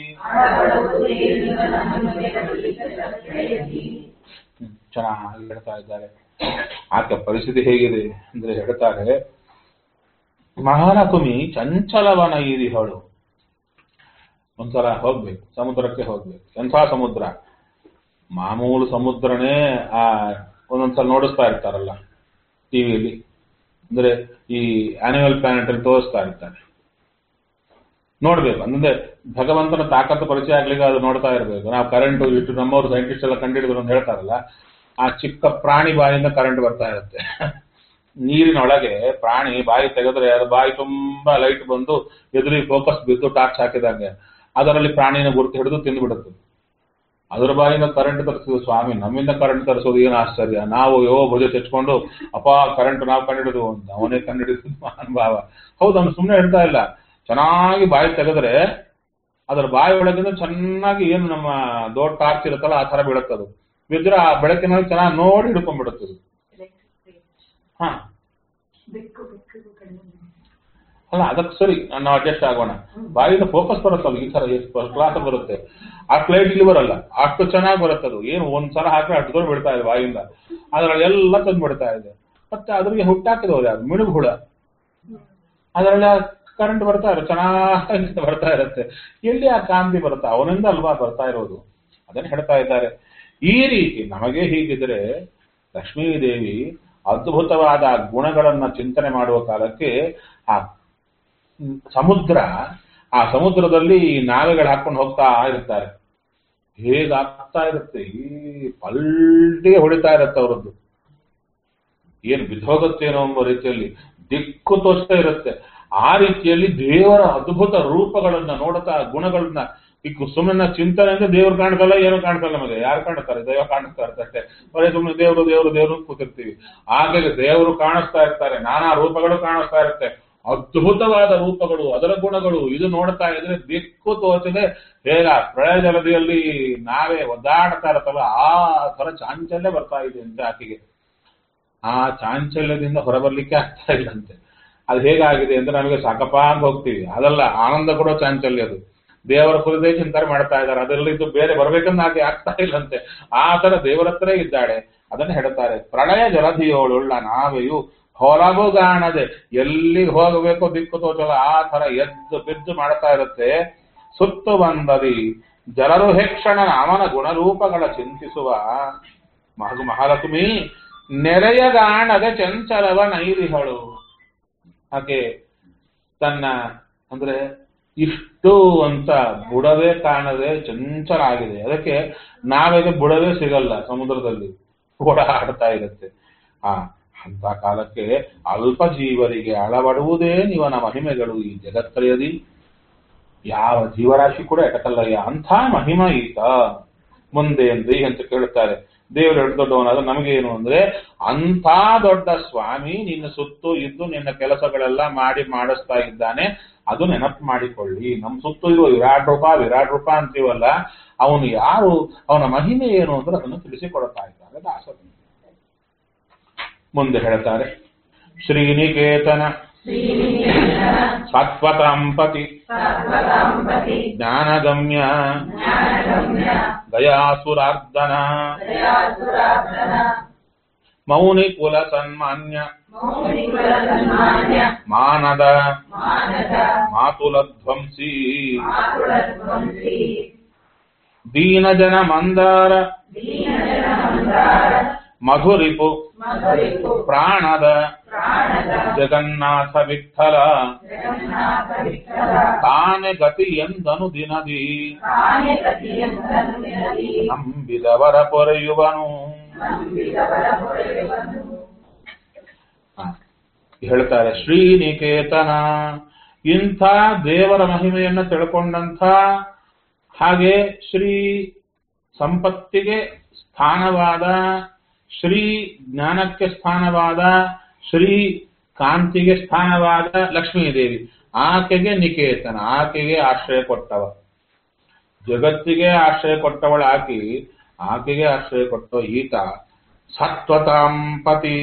ಹ್ಮ್, ಚೆನ್ನಾಗಿ ಹೇಳ್ತಾ ಇದ್ದಾರೆ ಆಕೆ ಪರಿಸ್ಥಿತಿ ಹೇಗಿದೆ ಅಂದ್ರೆ ಹೇಳ್ತಾರೆ ಮಹಾನಕುಮಿ ಚಂಚಲವನ ಈದಿಹಳು ಒಂದ್ಸಲ ಹೋಗ್ಬೇಕು ಸಮುದ್ರಕ್ಕೆ ಹೋಗ್ಬೇಕು ಎಂಥ ಸಮುದ್ರ ಮಾಮೂಲು ಸಮುದ್ರನೇ ಆ ಒಂದೊಂದ್ಸಲ ನೋಡಿಸ್ತಾ ಇರ್ತಾರಲ್ಲ ಟಿವಿಯಲ್ಲಿ ಅಂದ್ರೆ ಈ ಆನಿಮಲ್ ಪ್ಲಾನೆಟ್ ಅಲ್ಲಿ ತೋರಿಸ್ತಾ ಇರ್ತಾರೆ ನೋಡ್ಬೇಕು ಅಂದ್ರೆ ಭಗವಂತನ ತಾಕತ್ತು ಪರಿಚಯ ಆಗ್ಲಿಕ್ಕೆ ಅದು ನೋಡ್ತಾ ಇರ್ಬೇಕು ನಾವು ಕರೆಂಟ್ ಇಷ್ಟು ನಮ್ಮವರು ಸೈಂಟಿಸ್ಟ್ ಎಲ್ಲ ಕಂಡಿಡಿದ್ರು ಅಂತ ಹೇಳ್ತಾರಲ್ಲ ಆ ಚಿಕ್ಕ ಪ್ರಾಣಿ ಬಾಯಿಂದ ಕರೆಂಟ್ ಬರ್ತಾ ಇರುತ್ತೆ ನೀರಿನೊಳಗೆ ಪ್ರಾಣಿ ಬಾಯಿ ತೆಗೆದ್ರೆ ಅದು ಬಾಯಿ ತುಂಬಾ ಲೈಟ್ ಬಂದು ಎದುರಿಗೆ ಫೋಕಸ್ ಬಿದ್ದು ಟಾರ್ಚ್ ಹಾಕಿದಂಗೆ ಅದರಲ್ಲಿ ಪ್ರಾಣಿನ ಗುರುತು ಹಿಡಿದು ತಿಂದ್ಬಿಡುತ್ತೆ ಅದರ ಬಾಯಿಂದ ಕರೆಂಟ್ ತರಿಸಿದ ಸ್ವಾಮಿ ನಮ್ಮಿಂದ ಕರೆಂಟ್ ತರಿಸೋದು ಏನು ಆಶ್ಚರ್ಯ ನಾವು ಯೋ ಭುಜ ತೆಚ್ಕೊಂಡು ಅಪ್ಪ ಕರೆಂಟ್ ನಾವು ಕಂಡಿಡಿದು ಅಂತ ಅವನೇ ಕಂಡಿಡಿದ ಮಹಾನ್ ಭಾವ ಹೌದು ಅವ್ನು ಸುಮ್ಮನೆ ಹೇಳ್ತಾ ಇಲ್ಲ ಚೆನ್ನಾಗಿ ಬಾಯಿ ತೆಗೆದ್ರೆ ಅದರ ಬಾಯಿ ಒಳಗಿಂದ ಚೆನ್ನಾಗಿ ಏನು ನಮ್ಮ ದೊಡ್ಡ ಟಾರ್ಚ್ ಇರುತ್ತಲ್ಲ ಆ ತರ ಬೀಳುತ್ತದು ಬಿದ್ರೆ ಆ ಬೆಳಕಿನಲ್ಲಿ ಚೆನ್ನಾಗಿ ನೋಡಿ ಹಿಡ್ಕೊಂಡ್ಬಿಡುತ್ತದೆ ಹಾ ಬೆಕ್ಕು ಬೆಕ್ಕು ಕಡಿಮೆ ಅಲ್ಲ ಅದಕ್ಕೆ ಸರಿ ನಾವು ಅಡ್ಜಸ್ಟ್ ಆಗೋಣ ಬಾಯಿಂದ ಫೋಕಸ್ ಬರುತ್ತಲ್ಲ ಈ ತರ ಫಸ್ಟ್ ಕ್ಲಾಸ್ ಬರುತ್ತೆ ಅಷ್ಟು ಲೈಟ್ ಇಲ್ಲಿ ಬರಲ್ಲ ಅಷ್ಟು ಚೆನ್ನಾಗಿ ಬರುತ್ತೆ ಅದು ಏನು ಒಂದ್ ಸಲ ಹಾಕಿದ್ರೆ ಅಷ್ಟು ದೂರ ಬಿಡ್ತಾ ಇದೆ ಬಾಯಿಂದ ಅದ್ರಲ್ಲಿ ಎಲ್ಲ ತಂದು ಬಿಡ್ತಾ ಇದೆ ಮತ್ತೆ ಅದ್ರಿಗೆ ಹುಟ್ಟಾಕಿದವ್ರು ಯಾರು ಮಿಣುಗು ಹುಳ ಅದರಲ್ಲಿ ಕರೆಂಟ್ ಬರ್ತಾ ಇರೋ ಚೆನ್ನಾಗಿ ಬರ್ತಾ ಇರುತ್ತೆ ಎಲ್ಲಿ ಆ ಕಾಂತಿ ಬರುತ್ತಾ ಅವನಿಂದ ಅಲ್ವಾ ಬರ್ತಾ ಇರೋದು ಅದನ್ನ ಹೇಳ್ತಾ ಇದ್ದಾರೆ ಈ ರೀತಿ ನಮಗೆ ಹೀಗಿದ್ರೆ ಲಕ್ಷ್ಮೀದೇವಿ ಅದ್ಭುತವಾದ ಗುಣಗಳನ್ನ ಚಿಂತನೆ ಮಾಡುವ ಕಾಲಕ್ಕೆ ಆ ಸಮುದ್ರ ಆ ಸಮುದ್ರದಲ್ಲಿ ಈ ನಾವೆಗಳು ಹಾಕೊಂಡು ಹೋಗ್ತಾ ಇರ್ತಾರೆ ಹೇಗಾಗ್ತಾ ಇರುತ್ತೆ ಈ ಪಲ್ಟಿಗೆ ಹೊಡಿತಾ ಇರುತ್ತೆ ಅವರದ್ದು ಏನು ಬಿದ್ದೋಗುತ್ತೇನೋ ಎಂಬ ರೀತಿಯಲ್ಲಿ ದಿಕ್ಕು ತೋಚ್ತಾ ಇರುತ್ತೆ ಆ ರೀತಿಯಲ್ಲಿ ದೇವರ ಅದ್ಭುತ ರೂಪಗಳನ್ನ ನೋಡ್ತಾ ಗುಣಗಳನ್ನ ಈಗ ಸುಮ್ಮನೆ ಚಿಂತನೆ ಅಂದ್ರೆ ದೇವ್ರು ಕಾಣ್ತಲ್ಲ ಏನೋ ಕಾಣ್ತಲ್ಲ ನಮಗೆ ಯಾರು ಕಾಣ್ತಾರೆ ದೈವ ಕಾಣಿಸ್ತಾ ಇರ್ತಾರೆ ಅಷ್ಟೇ ಬರೀ ಸುಮ್ಮನೆ ದೇವರು ದೇವರು ದೇವರು ಅಂತ ಕೂತಿರ್ತೀವಿ ಹಾಗೆ ದೇವರು ಕಾಣಿಸ್ತಾ ಇರ್ತಾರೆ ನಾನಾ ರೂಪಗಳು ಕಾಣಿಸ್ತಾ ಇರುತ್ತೆ ಅದ್ಭುತವಾದ ರೂಪಗಳು ಅದರ ಗುಣಗಳು ಇದು ನೋಡ್ತಾ ಇದ್ರೆ ದಿಕ್ಕು ತೋಚದೆ ಹೇಗ ಪ್ರಳಯ ಜಲದಿಯಲ್ಲಿ ನಾವೇ ಒದ್ದಾಡ್ತಾ ಇರತ್ತಲ್ಲ ಆ ತರ ಚಾಂಚಲ್ಯ ಬರ್ತಾ ಇದೆ ಅಂತ ಆಕೆಗೆ ಆ ಚಾಂಚಲ್ಯದಿಂದ ಹೊರಬರ್ಲಿಕ್ಕೆ ಆಗ್ತಾ ಇಲ್ಲಂತೆ ಅದು ಹೇಗಾಗಿದೆ ಅಂದ್ರೆ ನಮಗೆ ಸಾಕಪ್ಪ ಅಂತ ಹೋಗ್ತೀವಿ ಅದಲ್ಲ ಆನಂದ ಕೊಡೋ ಚಾಂಚಲ್ಯ ಅದು ದೇವರ ಕುರಿತೇ ಚಿಂತನೆ ಮಾಡ್ತಾ ಇದ್ದಾರೆ ಅದರಲ್ಲಿ ಇದು ಬೇರೆ ಬರ್ಬೇಕಂತ ಆಕೆ ಆಗ್ತಾ ಇಲ್ಲಂತೆ ಆ ತರ ದೇವರ ಹತ್ರ ಇದ್ದಾಳೆ ಅದನ್ನ ಹೇಳ್ತಾರೆ ಪ್ರಳಯ ಜಲಧಿಯೋಳುಳ್ಳ ನಾವೆಯು ಹೊರಗುಗಾಣದೆ ಎಲ್ಲಿಗೆ ಹೋಗಬೇಕು ದಿಕ್ಕು ತೋಚಲ್ಲ ಆ ತರ ಎದ್ದು ಬಿದ್ದು ಮಾಡ್ತಾ ಇರುತ್ತೆ ಸುತ್ತು ಬಂದದಿ ಜಲರು ಹೆಕ್ಷಣನ ಅವನ ಗುಣರೂಪಗಳ ಚಿಂತಿಸುವ ಮಹು ಮಹಾಲಕ್ಷ್ಮಿ ನೆರೆಯಗಾಣದ ಚಂಚಲವ ನೈರಿಹಳು ಹಾಗೆ ತನ್ನ ಅಂದ್ರೆ ಇಷ್ಟು ಅಂತ ಬುಡವೇ ಕಾಣದೆ ಚಂಚಲ ಆಗಿದೆ ಅದಕ್ಕೆ ನಾವೆಗೆ ಬುಡವೇ ಸಿಗಲ್ಲ ಸಮುದ್ರದಲ್ಲಿ ಓಡಾಡ್ತಾ ಇರುತ್ತೆ ಆ ಅಂತ ಕಾಲಕ್ಕೆ ಅಲ್ಪ ಜೀವರಿಗೆ ಅಳವಡುವುದೇ ನಿವನ ಮಹಿಮೆಗಳು ಈ ಜಗತ್ರಯದಿ ಯಾವ ಜೀವರಾಶಿ ಕೂಡ ಎಟಕಲ್ಲಯ್ಯ ಅಂಥ ಮಹಿಮ ಈತ ಮುಂದೆ ಅಂದ್ರಿ ಅಂತ ಕೇಳುತ್ತಾರೆ ದೇವರು ಎಷ್ಟು ದೊಡ್ಡವನಾದ ನಮಗೇನು ಅಂದ್ರೆ ಅಂಥ ದೊಡ್ಡ ಸ್ವಾಮಿ ನಿನ್ನ ಸುತ್ತು ಇದ್ದು ನಿನ್ನ ಕೆಲಸಗಳೆಲ್ಲ ಮಾಡಿ ಮಾಡಿಸ್ತಾ ಇದ್ದಾನೆ ಅದು ನೆನಪು ಮಾಡಿಕೊಳ್ಳಿ ನಮ್ಮ ಸುತ್ತು ಇರುವ ವಿರಾಟ್ ರೂಪ ವಿರಾಟ್ ರೂಪ ಅಂತೀವಲ್ಲ ಅವನು ಯಾರು ಅವನ ಮಹಿಮೆ ಏನು ಅಂದ್ರೆ ಅದನ್ನು ತಿಳಿಸಿಕೊಡ್ತಾ ಇದ್ದಾರೆ ದಾಸರು ಮುಂದೆ ಹೇಳ್ತಾರೆ ಶ್ರೀನಿಕೇತನ ಸತ್ವತಾಂಪತಿ ಜ್ಞಾನಗಮ್ಯ ದಯಾಸುರಾರ್ಧನ ಮೌನಿ ಕುಲ ಸನ್ಮಾನ್ಯ ಮಾನದ ಮಾತುಲಧ್ವಂಸಿ ದೀನಜನ ಮಂದಾರ ಮಧುರಿಪು ಪ್ರಾಣದ ಜಗನ್ನಾಥ ವಿಠಲ ತಾನೆ ಗತಿ ಎಂದನು ದಿನದಿ ನಂಬಿದವರ ಪೊರೆಯುವನು ಹ. ಹೇಳ್ತಾರೆ ಶ್ರೀನಿಕೇತನ ಇಂಥ ದೇವರ ಮಹಿಮೆಯನ್ನ ತಿಳ್ಕೊಂಡಂಥ ಹಾಗೆ ಶ್ರೀ ಸಂಪತ್ತಿಗೆ ಸ್ಥಾನವಾದ ಶ್ರೀ ಜ್ಞಾನಕ್ಕೆ ಸ್ಥಾನವಾದ ಶ್ರೀ ಕಾಂತಿಗೆ ಸ್ಥಾನವಾದ ಲಕ್ಷ್ಮೀದೇವಿ ಆಕೆಗೆ ನಿಕೇತನ ಆಕೆಗೆ ಆಶ್ರಯ ಕೊಟ್ಟವ ಜಗತ್ತಿಗೆ ಆಶ್ರಯ ಕೊಟ್ಟವಳ ಆಕಿ ಆಕೆಗೆ ಆಶ್ರಯ ಕೊಟ್ಟ ಈತ ಸತ್ವತಾಂಪತಿ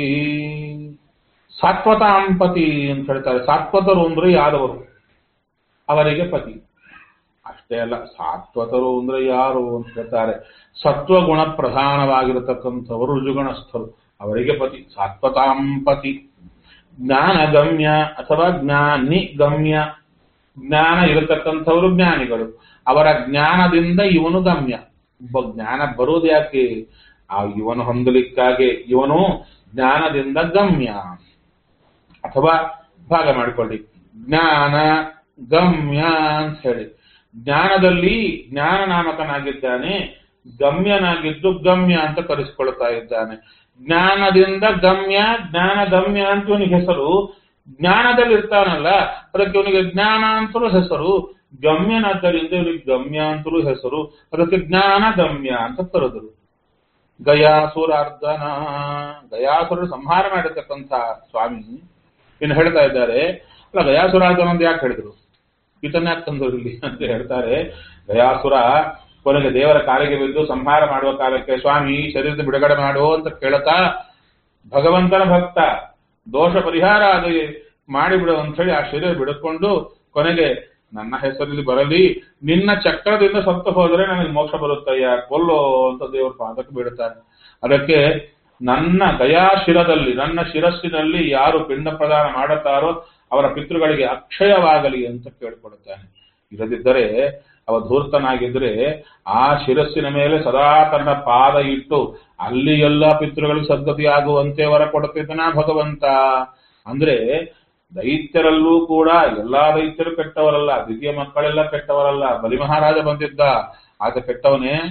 ಸತ್ವತಾಂಪತಿ ಅಂತ ಹೇಳ್ತಾರೆ ಸಾತ್ವತರು ಅಂದ್ರೆ ಯಾದವರು ಅವರಿಗೆ ಪತಿ ಅಷ್ಟೇ ಅಲ್ಲ ಸಾತ್ವತರು ಅಂದ್ರೆ ಯಾರು ಅಂತ ಹೇಳ್ತಾರೆ ಸತ್ವಗುಣ ಪ್ರಧಾನವಾಗಿರತಕ್ಕಂಥವರು ರುಜುಗಣಸ್ಥರು ಅವರಿಗೆ ಪತಿ ಸಾತ್ವತಾಂಪತಿ ಜ್ಞಾನಗಮ್ಯ ಅಥವಾ ಜ್ಞಾನಿ ಗಮ್ಯ ಜ್ಞಾನ ಇರತಕ್ಕಂಥವರು ಜ್ಞಾನಿಗಳು ಅವರ ಜ್ಞಾನದಿಂದ ಇವನು ಗಮ್ಯ ಒಬ್ಬ ಜ್ಞಾನ ಬರೋದು ಯಾಕೆ ಆ ಇವನು ಹೊಂದಲಿಕ್ಕಾಗಿ ಇವನು ಜ್ಞಾನದಿಂದ ಗಮ್ಯ ಅಥವಾ ಭಾಗ ಮಾಡಿಕೊಳ್ಳಿ ಜ್ಞಾನ ಗಮ್ಯ ಅಂತ ಹೇಳಿ ಜ್ಞಾನದಲ್ಲಿ ಜ್ಞಾನ ನಾಮಕನಾಗಿದ್ದಾನೆ ಗಮ್ಯನಾಗಿದ್ದು ಗಮ್ಯ ಅಂತ ಕರೆಸಿಕೊಳ್ತಾ ಇದ್ದಾನೆ ಜ್ಞಾನದಿಂದ ಗಮ್ಯ ಜ್ಞಾನ ಗಮ್ಯ ಅಂತ ಇವನಿಗೆ ಹೆಸರು ಜ್ಞಾನದಲ್ಲಿ ಇರ್ತಾನಲ್ಲ ಅದಕ್ಕೆ ಇವನಿಗೆ ಜ್ಞಾನ ಅಂತಲೂ ಹೆಸರು ಗಮ್ಯನಾದ್ದರಿಂದ ಇವನಿಗೆ ಗಮ್ಯ ಅಂತಲೂ ಹೆಸರು ಅದಕ್ಕೆ ಜ್ಞಾನ ಗಮ್ಯ ಅಂತ ಕರೆದರು ಗಯಾಸುರಾರ್ಧನ ಗಯಾಸುರ ಸಂಹಾರ ಮಾಡಿರ್ತಕ್ಕಂಥ ಸ್ವಾಮಿ ಇನ್ನು ಹೇಳ್ತಾ ಇದ್ದಾರೆ ಅಲ್ಲ ಗಯಾಸುರಾರ್ಧನ ಅಂತ ಯಾಕೆ ಹೇಳಿದ್ರು ಈತನ ಯಾಕೆ ತಂದರು ಇಲ್ಲಿ ಅಂತ ಹೇಳ್ತಾರೆ ಗಯಾಸುರ ಕೊನೆಗೆ ದೇವರ ಕಾಲಿಗೆ ಬಿದ್ದು ಸಂಹಾರ ಮಾಡುವ ಕಾಲಕ್ಕೆ ಸ್ವಾಮಿ ಶರೀರದ ಬಿಡುಗಡೆ ಮಾಡು ಅಂತ ಕೇಳ್ತಾ ಭಗವಂತನ ಭಕ್ತ ದೋಷ ಪರಿಹಾರ ಅದು ಮಾಡಿಬಿಡು ಅಂತ ಹೇಳಿ ಆ ಶರೀರ ಬಿಡುಕೊಂಡು ಕೊನೆಗೆ ನನ್ನ ಹೆಸರಲ್ಲಿ ಬರಲಿ ನಿನ್ನ ಚಕ್ರದಿಂದ ಸತ್ತು ಹೋದರೆ ನನಗೆ ಮೋಕ್ಷ ಬರುತ್ತಯ್ಯ ಕೊಲ್ಲೋ ಅಂತ ದೇವರ ಪಾದಕ್ಕೆ ಬಿಡುತ್ತಾರೆ ಅದಕ್ಕೆ ನನ್ನ ದಯಾಶಿರದಲ್ಲಿ ನನ್ನ ಶಿರಸ್ಸಿನಲ್ಲಿ ಯಾರು ಪಿಂಡ ಪ್ರದಾನ ಮಾಡುತ್ತಾರೋ ಅವರ ಪಿತೃಗಳಿಗೆ ಅಕ್ಷಯವಾಗಲಿ ಅಂತ ಕೇಳಿಕೊಡುತ್ತಾನೆ ಇಲ್ಲದಿದ್ದರೆ ಅವ ಧೂರ್ತನಾಗಿದ್ರೆ ಆ ಶಿರಸ್ಸಿನ ಮೇಲೆ ಸದಾ ತನ್ನ ಪಾದ ಇಟ್ಟು ಅಲ್ಲಿ ಎಲ್ಲ ಪಿತೃಗಳಿಗೆ ಸದ್ಗತಿಯಾಗುವಂತೆ ವರ ಕೊಡುತ್ತಿದ್ದನ ಭಗವಂತ ಅಂದ್ರೆ ದೈತ್ಯರಲ್ಲೂ ಕೂಡ ಎಲ್ಲಾ ದೈತ್ಯರು ಕೆಟ್ಟವರಲ್ಲ ದಿವ್ಯ ಮಕ್ಕಳೆಲ್ಲ ಕೆಟ್ಟವರಲ್ಲ ಬಲಿ ಮಹಾರಾಜ ಬಂದಿದ್ದ ಆತ ಕೆಟ್ಟವನೇ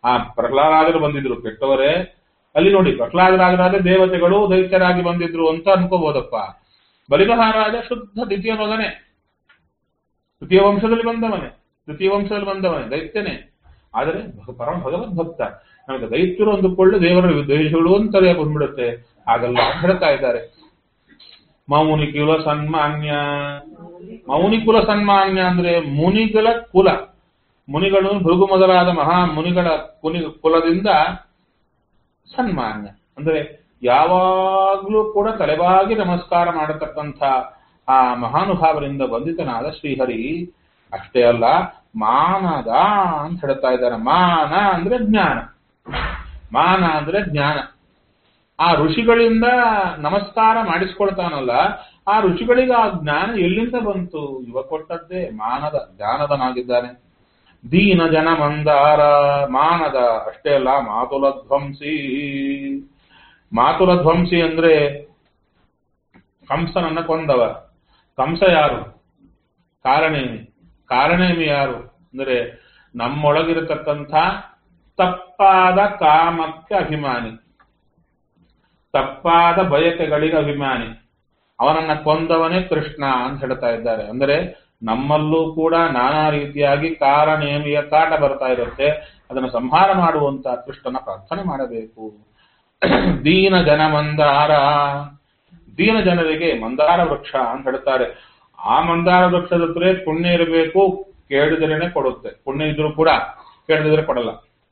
ಆ ಪ್ರಹ್ಲಾದರು ಬಂದಿದ್ರು ಕೆಟ್ಟವರೇ ಅಲ್ಲಿ ನೋಡಿ ಪ್ರಹ್ಲಾದರಾಜರಾದ ದೇವತೆಗಳು ದೈತ್ಯರಾಗಿ ಬಂದಿದ್ರು ಅಂತ ಅನ್ಕೋಬಹುದಪ್ಪ ಬಲಿಮಹಾರಾಜ ಶುದ್ಧ ದ್ವಿತೀಯ ಮಗನೇ ತೃತೀಯ ವಂಶದಲ್ಲಿ ಬಂದವನೇ ತೃತೀಯ ವಂಶದಲ್ಲಿ ಬಂದವನೇ ದೈತ್ಯನೇ ಆದರೆ ಭಗ- ಪರಮ ಭಗವದ್ ಭಕ್ತ ನಮಗೆ ದೈತ್ಯರು ಅಂದುಕೊಳ್ಳಿ ದೇವರ ದ್ವೇಷಗಳು ಅಂತಲೇ ಬಂದ್ಬಿಡುತ್ತೆ ಹಾಗಲ್ಲ ಅಂತ ಹೇಳ್ತಾ ಇದ್ದಾರೆ ಮೌನಿ ಕುಲ ಸನ್ಮಾನ್ಯ ಮೌನಿ ಕುಲ ಸನ್ಮಾನ್ಯ ಅಂದ್ರೆ ಮುನಿಗಳ ಕುಲ ಮುನಿಗಳು ಭೃಗು ಮೊದಲಾದ ಮಹಾ ಮುನಿಗಳ ಕುನಿ ಕುಲದಿಂದ ಸನ್ಮಾನ್ಯ ಅಂದ್ರೆ ಯಾವಾಗ್ಲೂ ಕೂಡ ತಲೆಬಾಗಿ ನಮಸ್ಕಾರ ಮಾಡತಕ್ಕಂಥ ಆ ಮಹಾನುಭಾವರಿಂದ ವಂದಿತನಾದ ಶ್ರೀಹರಿ ಅಷ್ಟೇ ಅಲ್ಲ ಮಾನದ ಅಂತ ಹೇಳ್ತಾ ಇದ್ದಾರೆ ಮಾನ ಅಂದ್ರೆ ಜ್ಞಾನ ಮಾನ ಅಂದ್ರೆ ಜ್ಞಾನ ಆ ಋಷಿಗಳಿಂದ ನಮಸ್ಕಾರ ಮಾಡಿಸ್ಕೊಳ್ತಾನಲ್ಲ ಆ ಋಷಿಗಳಿಗೆ ಆ ಜ್ಞಾನ ಎಲ್ಲಿಂದ ಬಂತು ಇವ ಕೊಟ್ಟದ್ದೇ ಮಾನದ ಜ್ಞಾನದನಾಗಿದ್ದಾನೆ ದೀನ ಜನ ಮಂದಾರ ಮಾನದ ಅಷ್ಟೇ ಅಲ್ಲ ಮಾತುಲ ಧ್ವಂಸಿ ಮಾತುಲ ಧ್ವಂಸಿ ಅಂದ್ರೆ ಕಂಸನನ್ನ ಕೊಂದವ ಕಂಸ ಯಾರು ಕಾರಣೇಮಿ ಕಾರಣೇಮಿ ಯಾರು ಅಂದ್ರೆ ನಮ್ಮೊಳಗಿರತಕ್ಕಂಥ ತಪ್ಪಾದ ಕಾಮಕ್ಕೆ ಅಭಿಮಾನಿ ತಪ್ಪಾದ ಬಯಕೆಗಳಿಗೆ ಅಭಿಮಾನಿ ಅವನನ್ನ ಕೊಂದವನೇ ಕೃಷ್ಣ ಅಂತ ಹೇಳ್ತಾ ಇದ್ದಾರೆ ಅಂದರೆ ನಮ್ಮಲ್ಲೂ ಕೂಡ ನಾನಾ ರೀತಿಯಾಗಿ ಕಾರಣೇಮಿಯ ಕಾಟ ಬರ್ತಾ ಇರುತ್ತೆ ಅದನ್ನು ಸಂಹಾರ ಮಾಡುವಂತ ಕೃಷ್ಣನ ಪ್ರಾರ್ಥನೆ ಮಾಡಬೇಕು ದೀನ ಜನ ಮಂದಾರ ದೀನ ಜನರಿಗೆ ಮಂದಾರ ವೃಕ್ಷ ಅಂತ ಹೇಳ್ತಾರೆ ಆ ಮಂದಾರ ವೃಕ್ಷದ ಹತ್ರ ಪುಣ್ಯ ಇರಬೇಕು ಕೇಳಿದ್ರೇನೆ ಕೊಡುತ್ತೆ ಪುಣ್ಯ ಇದ್ರೂ ಕೂಡ ಕೇಳಿದ್ರೆ ಕೊಡಲ್ಲ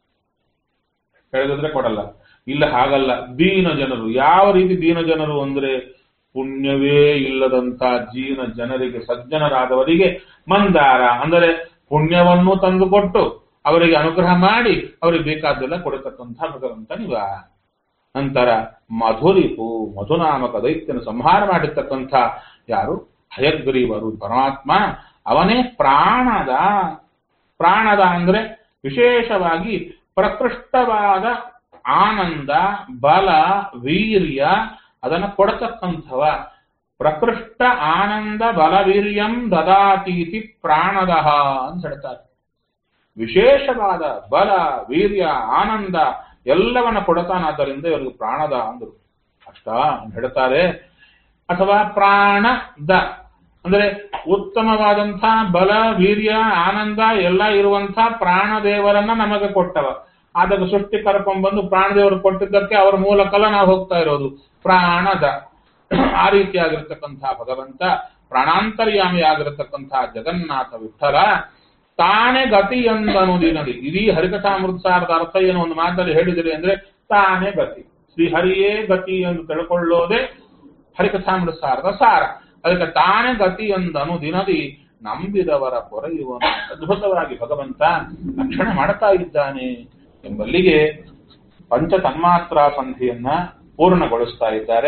ಕೇಳಿದ್ರೆ ಕೊಡಲ್ಲ ಇಲ್ಲ ಹಾಗಲ್ಲ ದೀನ ಜನರು ಯಾವ ರೀತಿ ದೀನ ಜನರು ಅಂದ್ರೆ ಪುಣ್ಯವೇ ಇಲ್ಲದಂತ ಜೀನ ಜನರಿಗೆ ಸಜ್ಜನರಾದವರಿಗೆ ಮಂದಾರ ಅಂದರೆ ಪುಣ್ಯವನ್ನು ತಂದುಕೊಟ್ಟು ಅವರಿಗೆ ಅನುಗ್ರಹ ಮಾಡಿ ಅವರಿಗೆ ಬೇಕಾದ್ದೆಲ್ಲ ಕೊಡತಕ್ಕಂಥ ಭಗವಂತ ನೀವ ನಂತರ ಮಧುರಿಪು ಮಧುನಾಮಕ ದೈತ್ಯನ ಸಂಹಾರ ಮಾಡಿರ್ತಕ್ಕಂಥ ಯಾರು ಹಯಗ್ರೀವರು ಪರಮಾತ್ಮ ಅವನೇ ಪ್ರಾಣದ ಪ್ರಾಣದ ಅಂದ್ರೆ ವಿಶೇಷವಾಗಿ ಪ್ರಕೃಷ್ಟವಾದ ಆನಂದ ಬಲ ವೀರ್ಯ ಅದನ್ನು ಕೊಡತಕ್ಕಂಥವ ಪ್ರಕೃಷ್ಟ ಆನಂದ ಬಲವೀರ್ಯಂ ದದಾತೀತಿ ಪ್ರಾಣದಹ ಅಂತ ಹೇಳ್ತಾರೆ ವಿಶೇಷವಾದ ಬಲ ವೀರ್ಯ ಆನಂದ ಎಲ್ಲವನ್ನ ಕೊಡತಾನಾದ್ದರಿಂದ ಇವರಿಗೆ ಪ್ರಾಣದ ಅಂದರು ಅಷ್ಟ ಅಂತ ಹೇಳ್ತಾರೆ ಅಥವಾ ಪ್ರಾಣದ ಅಂದ್ರೆ ಉತ್ತಮವಾದಂಥ ಬಲ ವೀರ್ಯ ಆನಂದ ಎಲ್ಲ ಇರುವಂಥ ಪ್ರಾಣದೇವರನ್ನ ನಮಗೆ ಕೊಟ್ಟವ ಆದಾಗ ಸೃಷ್ಟಿ ಕರ್ಕೊಂಡ್ಬಂದು ಪ್ರಾಣದೇವರು ಕೊಟ್ಟಿದ್ದಕ್ಕೆ ಅವರ ಮೂಲಕಲ್ಲ ನಾವು ಹೋಗ್ತಾ ಇರೋದು ಪ್ರಾಣದ ಆ ರೀತಿಯಾಗಿರ್ತಕ್ಕಂಥ ಭಗವಂತ ಪ್ರಾಣಾಂತರ್ಯಾಮಿಯಾಗಿರತಕ್ಕಂಥ ಜಗನ್ನಾಥ ವಿಠಲ ತಾನೇ ಗತಿ ಎಂದನು ದಿನದಿ ಇಡೀ ಹರಿಕಥಾಮೃತಸಾರದ ಅರ್ಥ ಏನು ಒಂದು ಮಾತಲ್ಲಿ ಹೇಳಿದಿರಿ ಅಂದ್ರೆ ತಾನೇ ಗತಿ ಶ್ರೀಹರಿಯೇ ಗತಿ ಎಂದು ತಿಳ್ಕೊಳ್ಳೋದೇ ಹರಿಕಥಾಮೃತಸಾರದ ಸಾರ ಅದಕ್ಕೆ ತಾನೇ ಗತಿ ಎಂದನು ದಿನದಿ ನಂಬಿದವರ ಪೊರೆಯುವನು ಅದ್ಭುತವಾಗಿ ಭಗವಂತ ರಕ್ಷಣೆ ಮಾಡ್ತಾ ಇದ್ದಾನೆ ಎಂಬಲ್ಲಿಗೆ ಪಂಚ ತನ್ಮಾತ್ರ ಸಂಧಿಯನ್ನ ಪೂರ್ಣಗೊಳಿಸ್ತಾ ಇದ್ದಾರೆ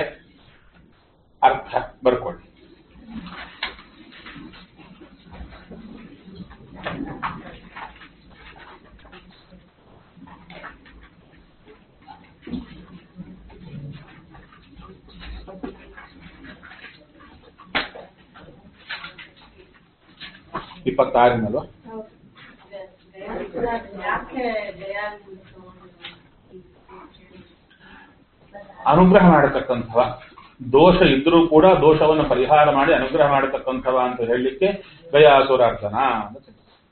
ಅರ್ಥ ಬರ್ಕೊಳ್ಳಿ ಇಪ್ಪತ್ತಾರನಲ್ವ ಅನುಗ್ರಹ ಮಾಡತಕ್ಕಂಥವ ದೋಷ ಇದ್ರೂ ಕೂಡ ದೋಷವನ್ನು ಪರಿಹಾರ ಮಾಡಿ ಅನುಗ್ರಹ ಮಾಡತಕ್ಕಂಥವ ಅಂತ ಹೇಳಲಿಕ್ಕೆ ಗಯಾಸುರಾರ್ಧನ ಅಂತ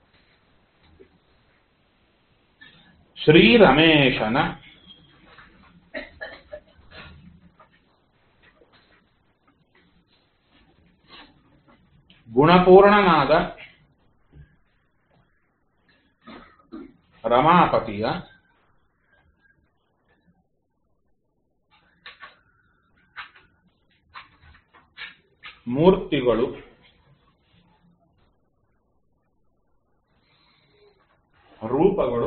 ಶ್ರೀ ರಮೇಶನ ಗುಣಪೂರ್ಣನಾದ ರಮಾಪತಿಯ ಮೂರ್ತಿಗಳು ರೂಪಗಳು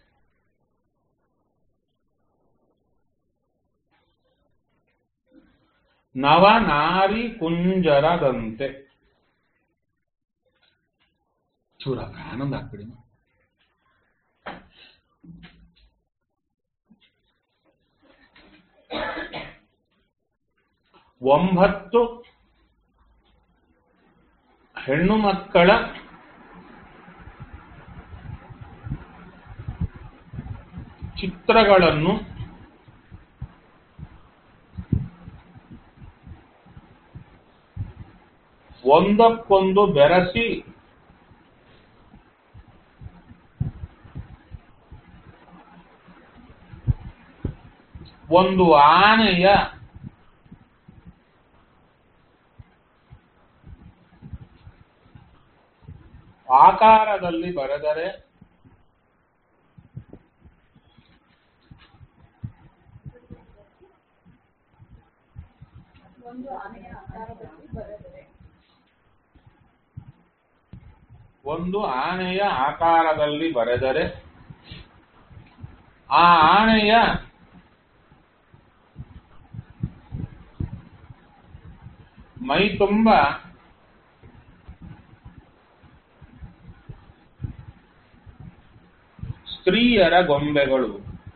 ನವನಾರಿ ಕುಂಜರದಂತೆ ಚೂರ ಆನಂದ ಆಗ್ಬಿಡಿ ಒಂಬತ್ತು ಹೆಣ್ಣು ಮಕ್ಕಳ ಚಿತ್ರಗಳನ್ನು ಒಂದಕ್ಕೊಂದು ಬೆರೆಸಿ ಒಂದು ಆನೆಯ ಆಕಾರದಲ್ಲಿ ಬರೆದರೆ ಒಂದು ಆನೆಯ ಆಕಾರದಲ್ಲಿ ಬರೆದರೆ ಆ ಆನೆಯ ಮೈ ತುಂಬ ಸ್ತ್ರೀಯರ ಗೊಂಬೆಗಳು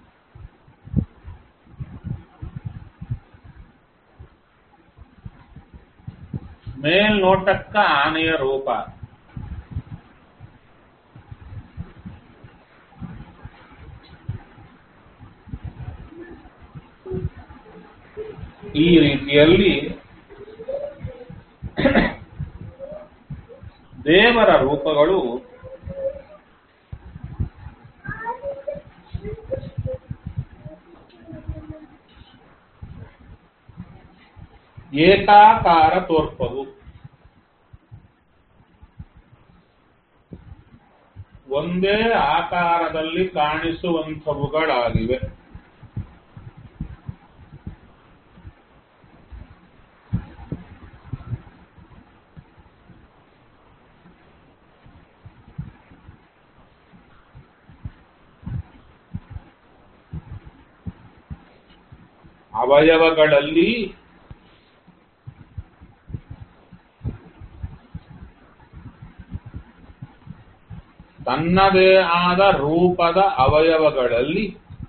ಮೇಲ್ನೋಟಕ್ಕ ಆನೆಯ ರೂಪ ಈ ರೀತಿಯಲ್ಲಿ ದೇವರ ರೂಪಗಳು ಏಕಾಕಾರ ತೋರ್ಪವು ಒಂದೇ ಆಕಾರದಲ್ಲಿ ಕಾಣಿಸುವಂಥವುಗಳಾಗಿವೆ ಅವಯವಗಳಲ್ಲಿ ತನ್ನದೇ ಆದ ರೂಪದ ಅವಯವಗಳಲ್ಲಿ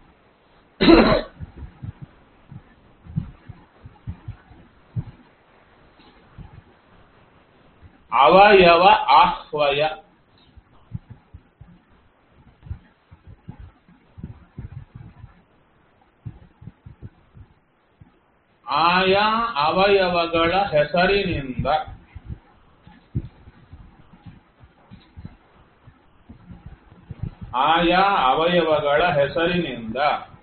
ಅವಯವ ಆಹ್ವಯ ಆಯಾ ಅವಯವಗಳ ಹೆಸರಿನಿಂದ ಆಯಾ ಅವಯವಗಳ ಹೆಸರಿನಿಂದ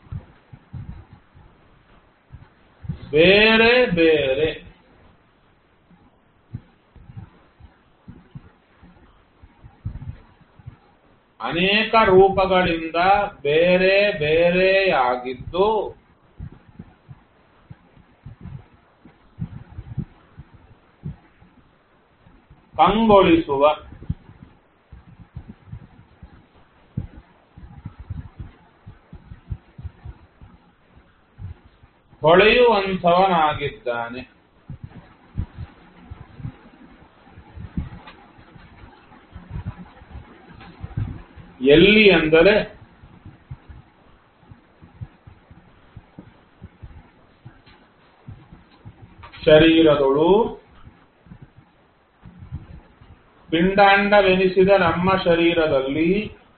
ಬೇರೆ ಬೇರೆ ಅನೇಕ ರೂಪಗಳಿಂದ ಬೇರೆ ಬೇರೆಯಾಗಿದ್ದು ಕಂಗೊಳಿಸುವ ಹೊಳೆಯುವಂಥವನಾಗಿದ್ದಾನೆ ಎಲ್ಲಿ ಅಂದರೆ ಶರೀರದೊಳು ಪಿಂಡಾಂಡವೆನಿಸಿದ ನಮ್ಮ ಶರೀರದಲ್ಲಿ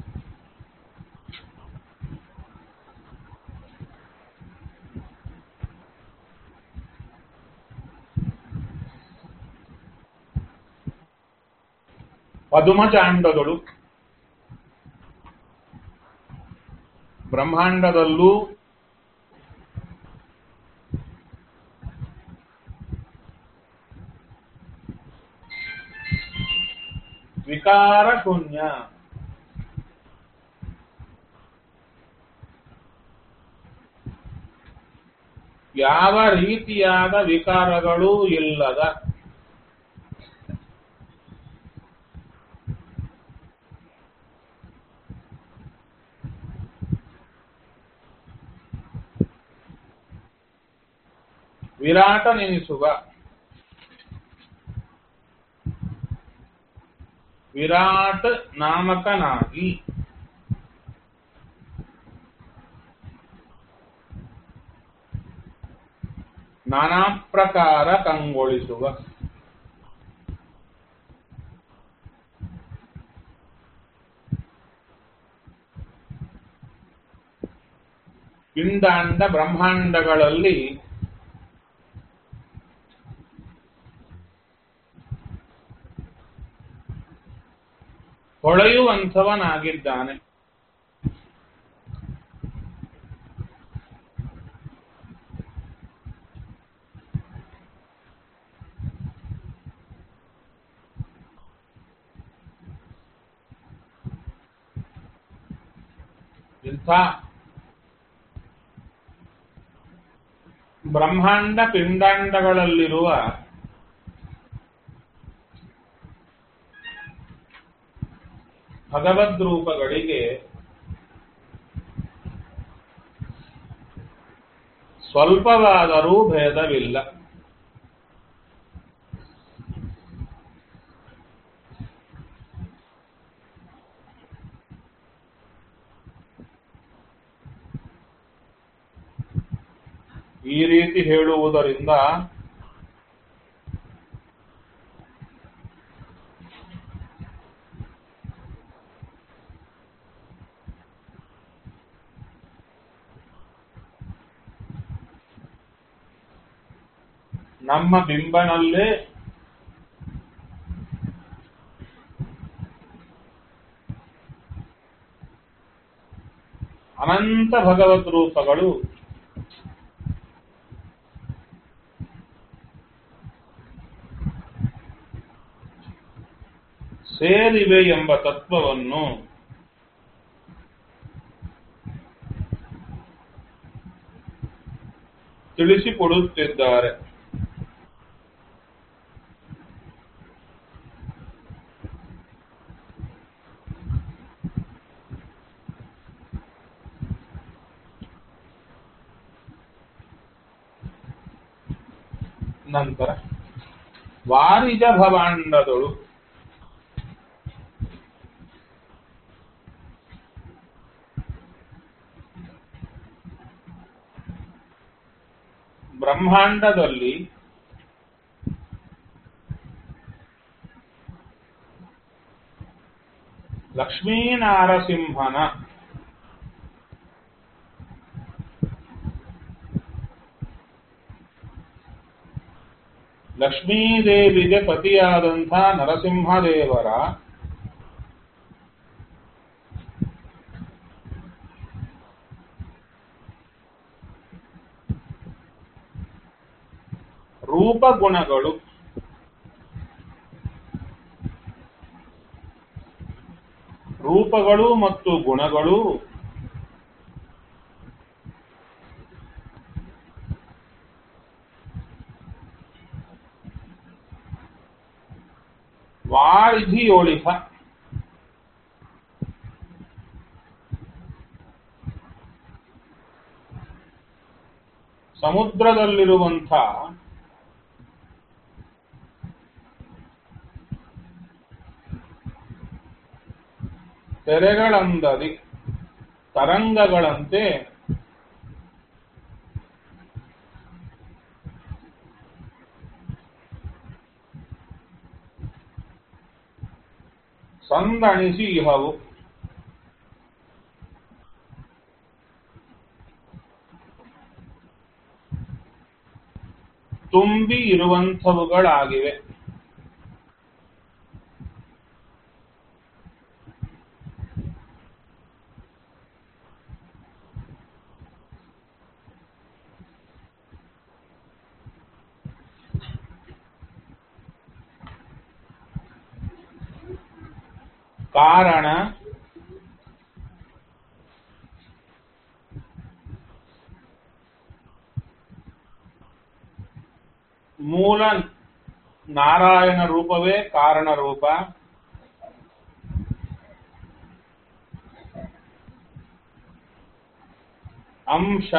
ಪದುಮಚಾಂಡಗಳು ಬ್ರಹ್ಮಾಂಡದಲ್ಲೂ ವಿಕಾರ ಶೂನ್ಯ ಯಾವ ರೀತಿಯಾದ ವಿಕಾರಗಳೂ ಇಲ್ಲದ ವಿರಾಟ ನೆನೆಸುವ ವಿರಾಟ್ ನಾಮಕನಾಗಿ ನಾನಾ ಪ್ರಕಾರ ಕಂಗೊಳಿಸುವ ಪಿಂಡಾಂಡ ಬ್ರಹ್ಮಾಂಡಗಳಲ್ಲಿ ಹೊಳೆಯುವಂಥವನಾಗಿದ್ದಾನೆ ಇಂಥ ಬ್ರಹ್ಮಾಂಡ ಪಿಂಡಾಂಡಗಳಲ್ಲಿರುವ ಭಗವದ್ ರೂಪಗಳಿಗೆ ಸ್ವಲ್ಪವಾದರೂ ಭೇದವಿಲ್ಲ ಈ ರೀತಿ ಹೇಳುವುದರಿಂದ ನಮ್ಮ ಬಿಂಬನಲ್ಲೇ ಅನಂತ ಭಗವದ್ ರೂಪಗಳು ಸೇರಿವೆ ಎಂಬ ತತ್ವವನ್ನು ತಿಳಿಸಿಕೊಡುತ್ತಿದ್ದಾರೆ ನಂತರ ವಾರಿಜ ಭವಾಂಡದಳು ಬ್ರಹ್ಮಾಂಡದಲ್ಲಿ ಲಕ್ಷ್ಮೀನಾರಸಿಂಹನ ಲಕ್ಷ್ಮೀದೇವಿಗೆ ಪತಿಯಾದಂಥ ನರಸಿಂಹದೇವರ ರೂಪಗುಣಗಳು ರೂಪಗಳು ಮತ್ತು ಗುಣಗಳು ವಾರಿಧಿಯೋಳಿಹ ಸಮುದ್ರದಲ್ಲಿರುವಂಥ ತೆರೆಗಳಂದದಿ ತರಂಗಗಳಂತೆ ಸಂದಣಿಸಿ ಇಹವು ತುಂಬಿ ಇರುವಂಥವುಗಳಾಗಿವೆ ಕಾರಣ ಮೂಲ ನಾರಾಯಣ ರೂಪವೇ ಕಾರಣ ರೂಪ ಅಂಶ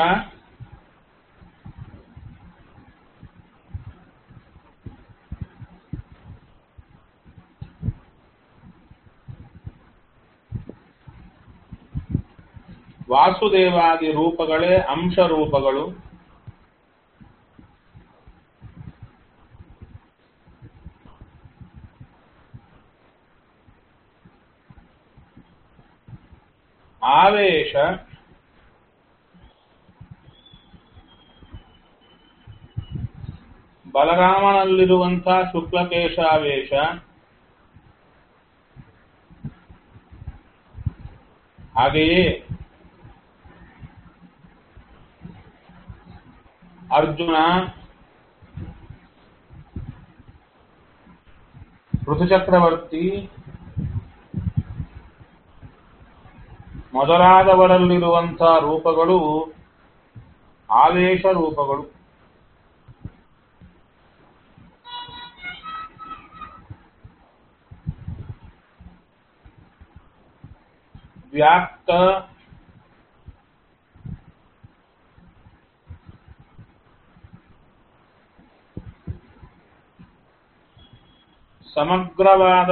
ವಾಸುದೇವಾದಿ ರೂಪಗಳೇ ಅಂಶ ರೂಪಗಳು ಆವೇಶ ಬಲರಾಮನಲ್ಲಿರುವಂಥ ಶುಕ್ಲಕೇಶಾವೇಶ ಹಾಗೆಯೇ ಅರ್ಜುನ ಋತುಚಕ್ರವರ್ತಿ ಮೊದಲಾದವರಲ್ಲಿರುವಂಥ ರೂಪಗಳು ಆವೇಶ ರೂಪಗಳು ವ್ಯಾಪ್ತ ಸಮಗ್ರವಾದ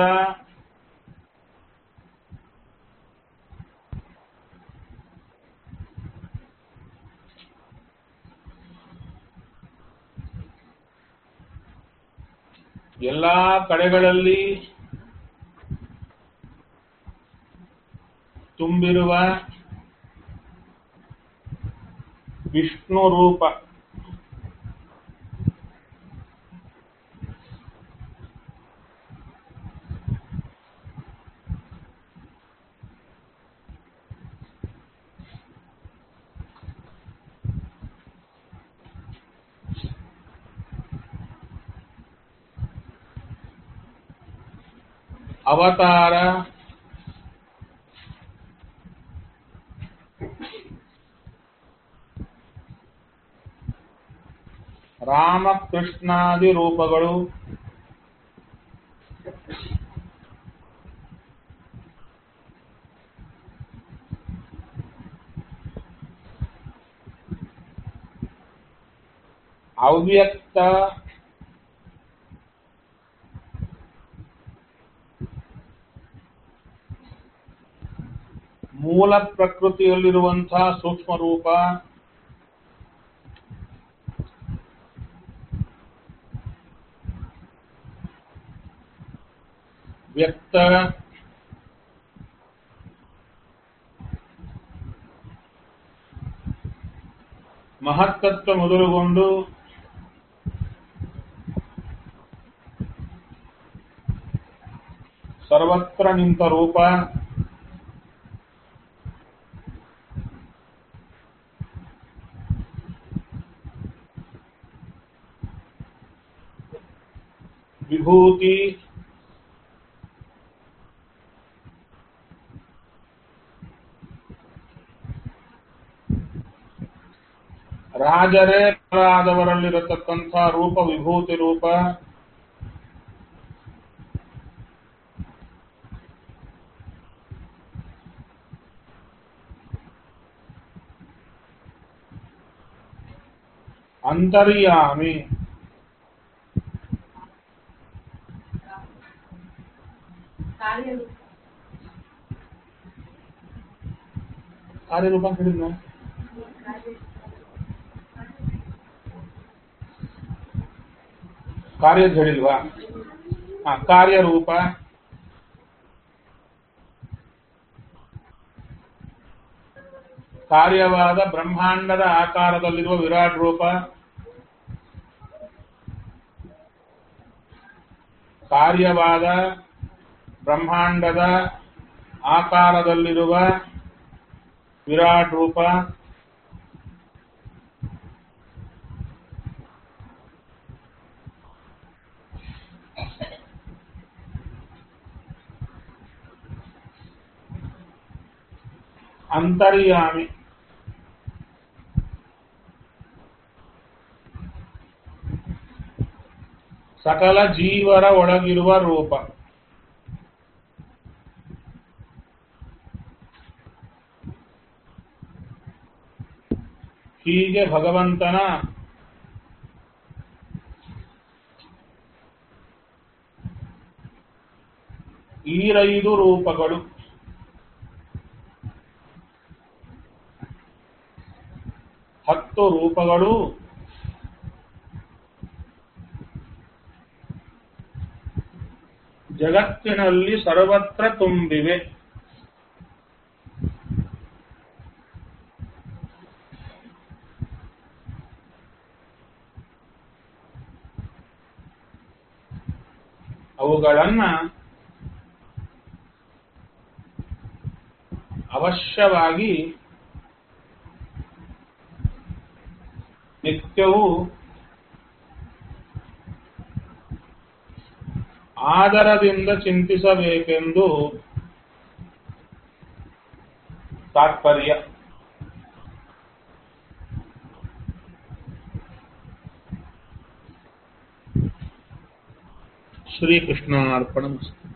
ಎಲ್ಲಾ ಕಡೆಗಳಲ್ಲಿ ತುಂಬಿರುವ ವಿಷ್ಣು ರೂಪ ಅವತಾರ ರಾಮಕೃಷ್ಣಾದಿ ರೂಪಗಳು ಅವ್ಯಕ್ತ ಮೂಲ ಪ್ರಕೃತಿಯಲ್ಲಿರುವಂತಹ ಸೂಕ್ಷ್ಮ ರೂಪ ವ್ಯಕ್ತ ಮಹತ್ತತ್ವ ಮೊದಲುಗೊಂಡು ಸರ್ವತ್ರ ನಿಂತ ರೂಪ ವಿಭೂತಿ ರಾಜರೇ ಆದವರಲ್ಲಿರತಕ್ಕಂಥ ರೂಪ ವಿಭೂತಿ ರೂಪ ಅಂತರ್ಯಾಮಿ ಕಾರ್ಯರೂಪ ಅಂತ ಹೇಳಿದ್ನ ಕಾರ್ಯದ ಹೇಳಿಲ್ವಾ ಹಾ ಕಾರ್ಯರೂಪ ಕಾರ್ಯವಾದ ಬ್ರಹ್ಮಾಂಡದ ಆಕಾರದಲ್ಲಿರುವ ವಿರಾಟ್ ರೂಪ ಕಾರ್ಯವಾದ ಬ್ರಹ್ಮಾಂಡದ ಆಕಾರದಲ್ಲಿರುವ ವಿರಾಟ್ ರೂಪ ಅಂತರ್ಯಾಮಿ ಸಕಲ ಜೀವರ ಒಳಗಿರುವ ರೂಪ ಹೀಗೆ ಭಗವಂತನ ಈರೈದು ರೂಪಗಳು ಹತ್ತು ರೂಪಗಳು ಜಗತ್ತಿನಲ್ಲಿ ಸರ್ವತ್ರ ತುಂಬಿವೆ ಅವುಗಳನ್ನ ಅವಶ್ಯವಾಗಿ ನಿತ್ಯವೂ ಆದರದಿಂದ ಚಿಂತಿಸಬೇಕೆಂದು ತಾತ್ಪರ್ಯ ಶ್ರೀಕೃಷ್ಣಾರ್ಪಣ